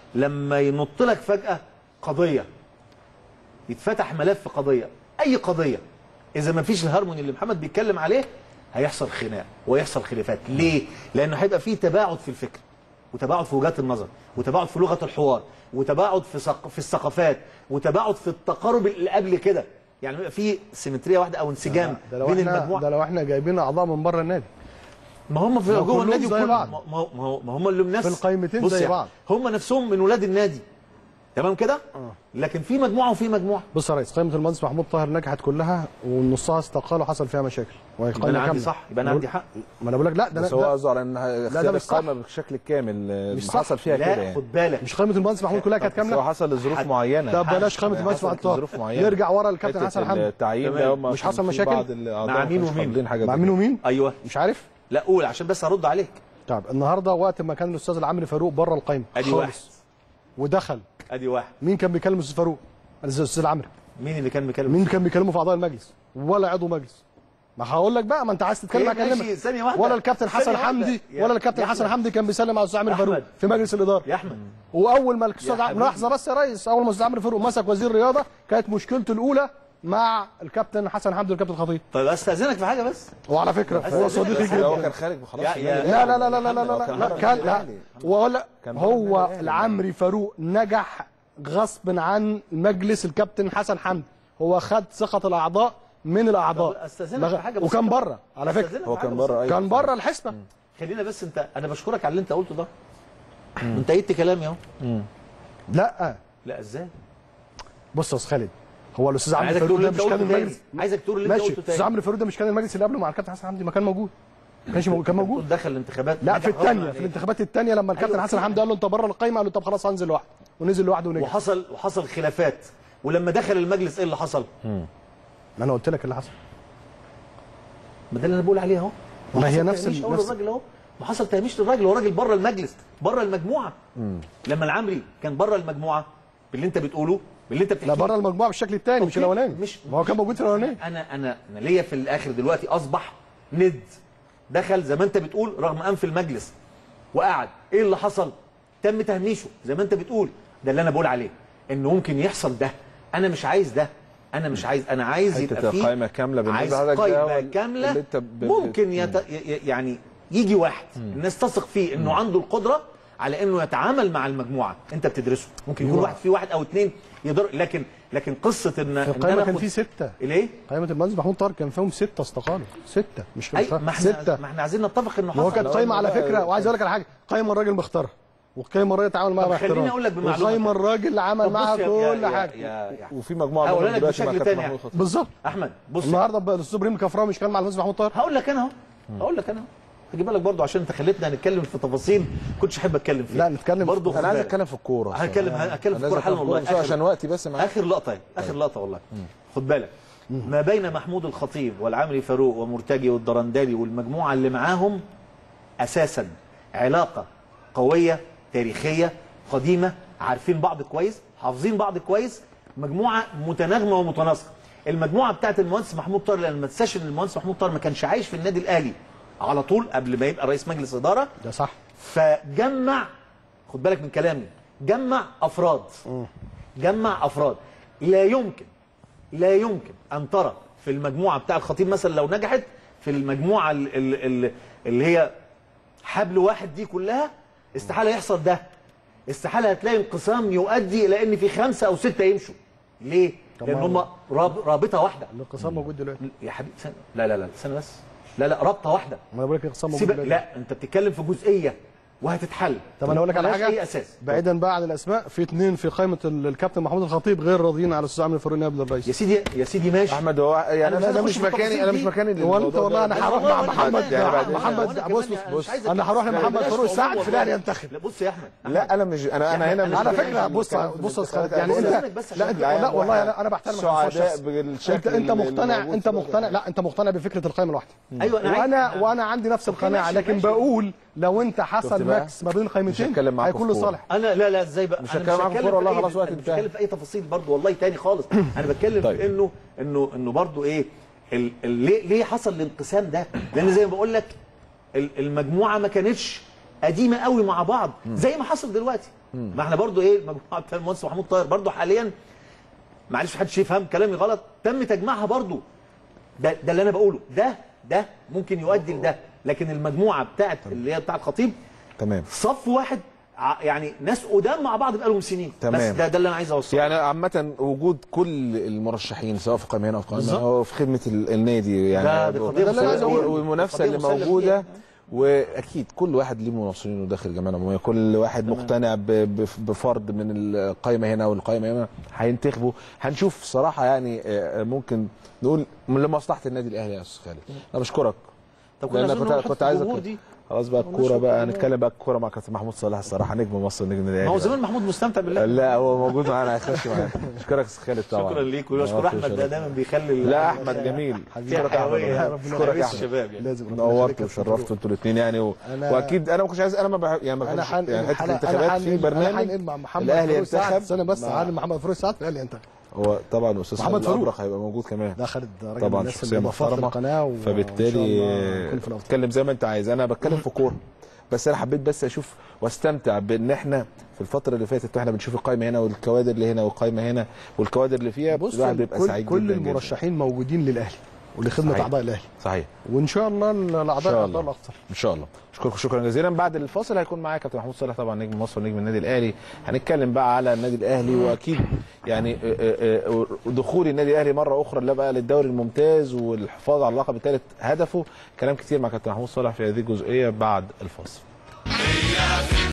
لما ينط لك فجاه قضيه يتفتح ملف قضيه اي قضيه اذا ما فيش الهارموني اللي محمد بيتكلم عليه هيحصل خناق ويحصل خلافات ليه لانه هيبقى فيه تباعد في الفكر وتباعد في وجهات النظر وتباعد في لغه الحوار وتباعد في ثق... في الثقافات وتباعد في التقارب اللي قبل كده يعني يبقى في سيمتريه واحده او انسجام ده لو بين احنا المجموعه ده لو احنا جايبين اعضاء من بره النادي ما هم في ما جوه كلهم النادي زي كل- بعض. ما ما ما ما هم اللي نفس في القايمتين بص زي يعني، بعض. هم نفسهم من ولاد النادي تمام كده لكن في مجموعه وفي مجموعه بص يا ريس قائمه المهندس محمود طاهر نجحت كلها ونصها استقال وحصل فيها مشاكل وهي يبقى انا قائمه عندي كامله صح يبقى انا عندي حق ما انا بقول لك لا ده بس أنا- هو ده قصده على ان اختيار مش صح. القائمه بالشكل الكامل آه، مش صح. حصل فيها كده لا يعني خد بالك مش قائمه المهندس محمود كلها كانت بس هو كامله حصل لظروف حد- معينه طب بلاش قائمه يعني المهندس حصل محمود طاهر لظروف معينه نرجع ورا الكابتن حتة حسن حمدي التعيين تمام. ده هم مش كان حصل في مشاكل؟ بعض الأعضاء مع ما مين كانوش ومين؟ قابلين حاجه مع زي مين كده. ومين ايوه مش عارف لا قول عشان بس هرد عليك طب النهارده وقت ما كان الاستاذ العمري فاروق بره القائمه ادي خالص. واحد ودخل ادي واحد مين كان بيكلم الاستاذ فاروق الاستاذ العمري مين اللي كان بيكلم مين كان بيكلمه في اعضاء المجلس ولا عضو مجلس ما هقول لك بقى ما انت عايز تتكلم إيه هكلمك ماشي، ثانية واحدة. ولا الكابتن حسن ثانية واحدة. حمدي يا- ولا الكابتن يا حسن أحمد. حمدي كان بيسلم على الاستاذ عامر يا فاروق أحمد. في مجلس الاداره يا احمد واول ما الاستاذ عم- حبيبي. لحظه بس يا ريس اول ما الاستاذ عمرو فاروق مسك وزير الرياضه كانت مشكلته الاولى مع الكابتن حسن حمدي والكابتن الخطيب طيب استاذنك في حاجه بس وعلى فكره هو صديقي بس هو جدا كان خارج خلاص يا- يا- لا لا لا لا لا لا لا, كان لا, بره كان النادي لا الأهلي. ولا كان بره هو النادي الأهلي. العمري فاروق نجح غصب عن مجلس الكابتن حسن حمدي هو خد ثقه الاعضاء من الاعضاء طب أستأذنك في حاجة بس وكان كده. بره على فكره أستأذنك هو في حاجة كان بس. بره ايوه كان بره الحسبه خلينا بس انت انا بشكرك على اللي انت قلته ده انت ايدت كلامي اهو لا لا ازاي بص يا استاذ خالد هو الاستاذ أنا عمرو عايزك فاروق تقول ده اللي مش انت كان قلته تاني المجلس عايزك تقول اللي انت ماشي قلته الاستاذ تاني عمرو فاروق ده مش كان المجلس اللي قبله مع الكابتن حسن حمدي ما كان موجود ما كانش موجود كان موجود دخل الانتخابات لا نجح في غصب الثانيه عن في إيه؟ الانتخابات الثانيه لما الكابتن أيوة. حسن حمدي قال له انت بره القايمه قال له طب خلاص هنزل لوحده ونزل لوحده ونجح وحصل وحصل خلافات ولما دخل المجلس ايه اللي حصل؟ ما انا قلت لك اللي حصل ما ده اللي انا بقول عليه اهو ما هي وحصل نفس تهميش ال- اول نفس- الراجل اهو وحصل تهميش للراجل هو راجل بره المجلس بره المجموعه لما العمري كان بره المجموعه باللي انت بتقوله باللي انت بتحكيه لا بره المجموعه بالشكل الثاني مش أوكي. الاولاني مش ما هو كان موجود في الاولاني انا انا انا ليا في الاخر دلوقتي اصبح ند دخل زي ما انت بتقول رغم انف المجلس وقعد ايه اللي حصل تم تهميشه زي ما انت بتقول ده اللي انا بقول عليه انه ممكن يحصل ده انا مش عايز ده انا مش عايز انا عايز حتة يبقى فيه القايمة كاملة بالنسبة عايز لحضرتك ده هو قايمه اللي كامله انت ب- ب- ممكن يت... ي- ي- يعني يجي واحد الناس تثق فيه انه عنده القدره على انه يتعامل مع المجموعه انت بتدرسه ممكن يكون أيوة. واحد في واحد او اثنين يقدر لكن لكن قصه ان في ان القايمه كان آخد- في سته ليه؟ قائمه المهندس محمود طارق كان فيهم سته استقالوا سته مش اي خمسة. ما احنا سته ما احنا عايزين نتفق انه ما هو حصل كانت قايمه على بقى- فكره وعايز اقول لك على حاجه قايمه الراجل مختارها وقايمه الراجل اتعامل معاها طب باحترام خليني أقول لك بمعلومة وقايمه الراجل اللي عمل طب معاها بص يا- يا- كل يا- حاجه يا- يا- وفي مجموعه هقول منهم لك دلوقتي مع بشكل كابتن تاني. محمود خطيب بالظبط احمد بص النهارده بقى الاستاذ ابراهيم كفراوي مش كان مع المهندس محمود طارق هقول لك انا اهو هقول لك انا اهو هجيبها لك برضه عشان انت خليتني نتكلم في تفاصيل كنتش احب اتكلم فيها لا، نتكلم في- برضه خد انا عايز بالك. اتكلم في الكوره هتكلم هتكلم في أنا الكوره عايز حالا أتكلم والله في الكورة آخر- عشان وقتي بس معاك اخر لقطه اخر لقطه والله خد بالك ما بين محمود الخطيب والعمري فاروق ومرتجي والدرندلي والمجموعه اللي معاهم اساسا علاقه قويه تاريخيه قديمه عارفين بعض كويس حافظين بعض كويس مجموعه متناغمه ومتناسقه المجموعه بتاعت المهندس محمود طاهر لان ما تنساش ان المهندس محمود طاهر ما كانش عايش في النادي الاهلي على طول قبل ما يبقى رئيس مجلس اداره ده صح فجمع خد بالك من كلامي جمع افراد جمع افراد لا يمكن لا يمكن ان ترى في المجموعه بتاع الخطيب مثلا لو نجحت في المجموعه ال- ال- ال- اللي هي حبل واحد دي كلها استحاله يحصل ده استحاله هتلاقي انقسام يؤدي الى ان في خمسه او سته يمشوا ليه؟ طب لان ما- هم راب رابطه واحده الانقسام موجود دلوقتي يا حبيبي سنة. لا لا لا استنى بس لا لا رابطه واحده ما انا بقول لك الانقسام موجود سيبك دلوقتي لا انت بتتكلم في جزئيه وهتتحل طب انا اقول لك على ملهاش حاجه اي اساس بعيدا بقى عن الاسماء في اثنين في قائمه ال- الكابتن محمود الخطيب غير راضيين على الاستاذ عمرو فاروق نائب يا الرئيس سيدي يا سيدي ماشي احمد هو يعني أنا مش انا عايز ده أخش مش في مكاني التفاصيل انا مش دي. مكاني هو انت للموضوع والله ده. انا هروح والله مع وأنا محمد كمان. يعني بعد- محمد وأنا بص كمان بص مش عايز انا هروح أتكلم. لمحمد بلاش فاروق موضوع ساعد في والله. الاهلي ينتخب لا بص يا احمد لا انا مش انا انا هنا مش على بتكلم فكره بص بتكلم في بص يا الانتخابات. أستاذ يعني بقول انت لك بس لا عشان انت لا والله انا انا بحترمك على المستوى سعداء الشخصي. بالشكل انت انت اللي- مقتنع اللي انت موجود في مقتنع لا انت مقتنع بفكره القائمه الواحده ايوه انا عايز- وانا وانا عندي نفس القناعه ماشي، لكن ماشي. بقول لو انت شفت حصل بقى؟ ماكس ما بين مش القائمتين هتكلم معاكم هيكون في كورة. لصالح انا لا لا ازاي بقى مش أنا هتكلم معاكم في كورة والله في أي- خلاص وقت أنا مش انتهى. بتكلم في اي تفاصيل برضو والله تاني خالص انا بتكلم طيب. في انه انه انه برضو ايه ال- ال- ليه ليه حصل الانقسام ده لان زي ما بقول لك ال- المجموعه ما كانتش قديمه قوي مع بعض زي ما حصل دلوقتي ما احنا برضو ايه المجموعه بتاع المهندس محمود طاهر برضو حاليا معلش محدش يفهم كلامي غلط تم تجميعها برضو ده ده اللي انا بقوله ده ده ممكن يؤدي لده لكن المجموعه بتاعت اللي هي بتاعت الخطيب تمام صف واحد ع- يعني ناس قدام مع بعض بقالهم سنين بس تمام. ده ده اللي انا عايز اوصله يعني عامة وجود كل المرشحين سواء في قائمة هنا او في قائمة بالظبط. هنا او في خدمة ال- النادي يعني ده- ده قضية و- مسلمة و- فيها. والمنافسة قضية اللي مسلمة موجودة فيها. واكيد كل واحد ليه مناصرينه داخل الجمعيه العموميه كل واحد مقتنع ب- ب- بفرد من القائمه هنا والقائمه هنا هينتخبه هنشوف صراحه يعني آه، ممكن نقول من لمصلحه النادي الاهلي يا استاذ خالد انا بشكرك طب كنا لأن عايزين كنت نروح كنت حتة عايزك الجمهور دي خلاص بقى والله الكوره شكراً. بقى هنتكلم بقى الكوره مع كابتن محمود صلاح الصراحه نجم مصر نجم النادي ما هو الاهلي زمان محمود مستمتع بالله لا هو موجود معانا هيخش معانا اشكرك يا استاذ خالد طبعا شكرا ليك ويشكر احمد ده دايما بيخلي لا احمد جميل فيها اشكرك يا حيويه احمد اشكرك يا حبيب احمد الشباب يعني لازم ربنا نورت يخليك يا أستاذ وشرفتوا انتوا الاثنين يعني و... أنا- واكيد انا ما كنتش عايز انا ما بحب يعني ما انا بحبش هنقل يعني حته حلقة- الانتخابات أنا في هنقل- أنا برنامج هنقل مع محمد الاهلي فاروق سعد ينتخب استنى بس مع- هنقل محمد فاروق سعد الاهلي انت هو طبعا استاذ محمد محمد فاروق. الابرق هيبقى موجود كمان ده خالد راجل طبعا الناس شخصيه اللي بفضل محترمه القناه و- وإن شاء فبالتالي الله يكون في الأفضل. اتكلم زي ما انت عايز انا بتكلم في كوره بس انا حبيت بس اشوف واستمتع بان احنا في الفتره اللي فاتت واحنا بنشوف القايمه هنا والكوادر اللي هنا والقايمه هنا والكوادر اللي فيها بص الواحد بيبقى كل, سعيد كل جدا جدا. المرشحين موجودين للاهلي ولخدمه صحيح. اعضاء الاهلي صحيح وان شاء الله الاعضاء شاء الاعضاء الله. الاكثر ان شاء الله اشكركم شكرا جزيلا بعد الفاصل هيكون معايا كابتن محمود صالح طبعا نجم مصر ونجم النادي الاهلي هنتكلم بقى على النادي الاهلي واكيد يعني آه، آه، آه، دخول النادي الاهلي مره اخرى اللي بقى للدوري الممتاز والحفاظ على اللقب الثالث هدفه كلام كتير مع كابتن محمود صالح في هذه الجزئيه بعد الفاصل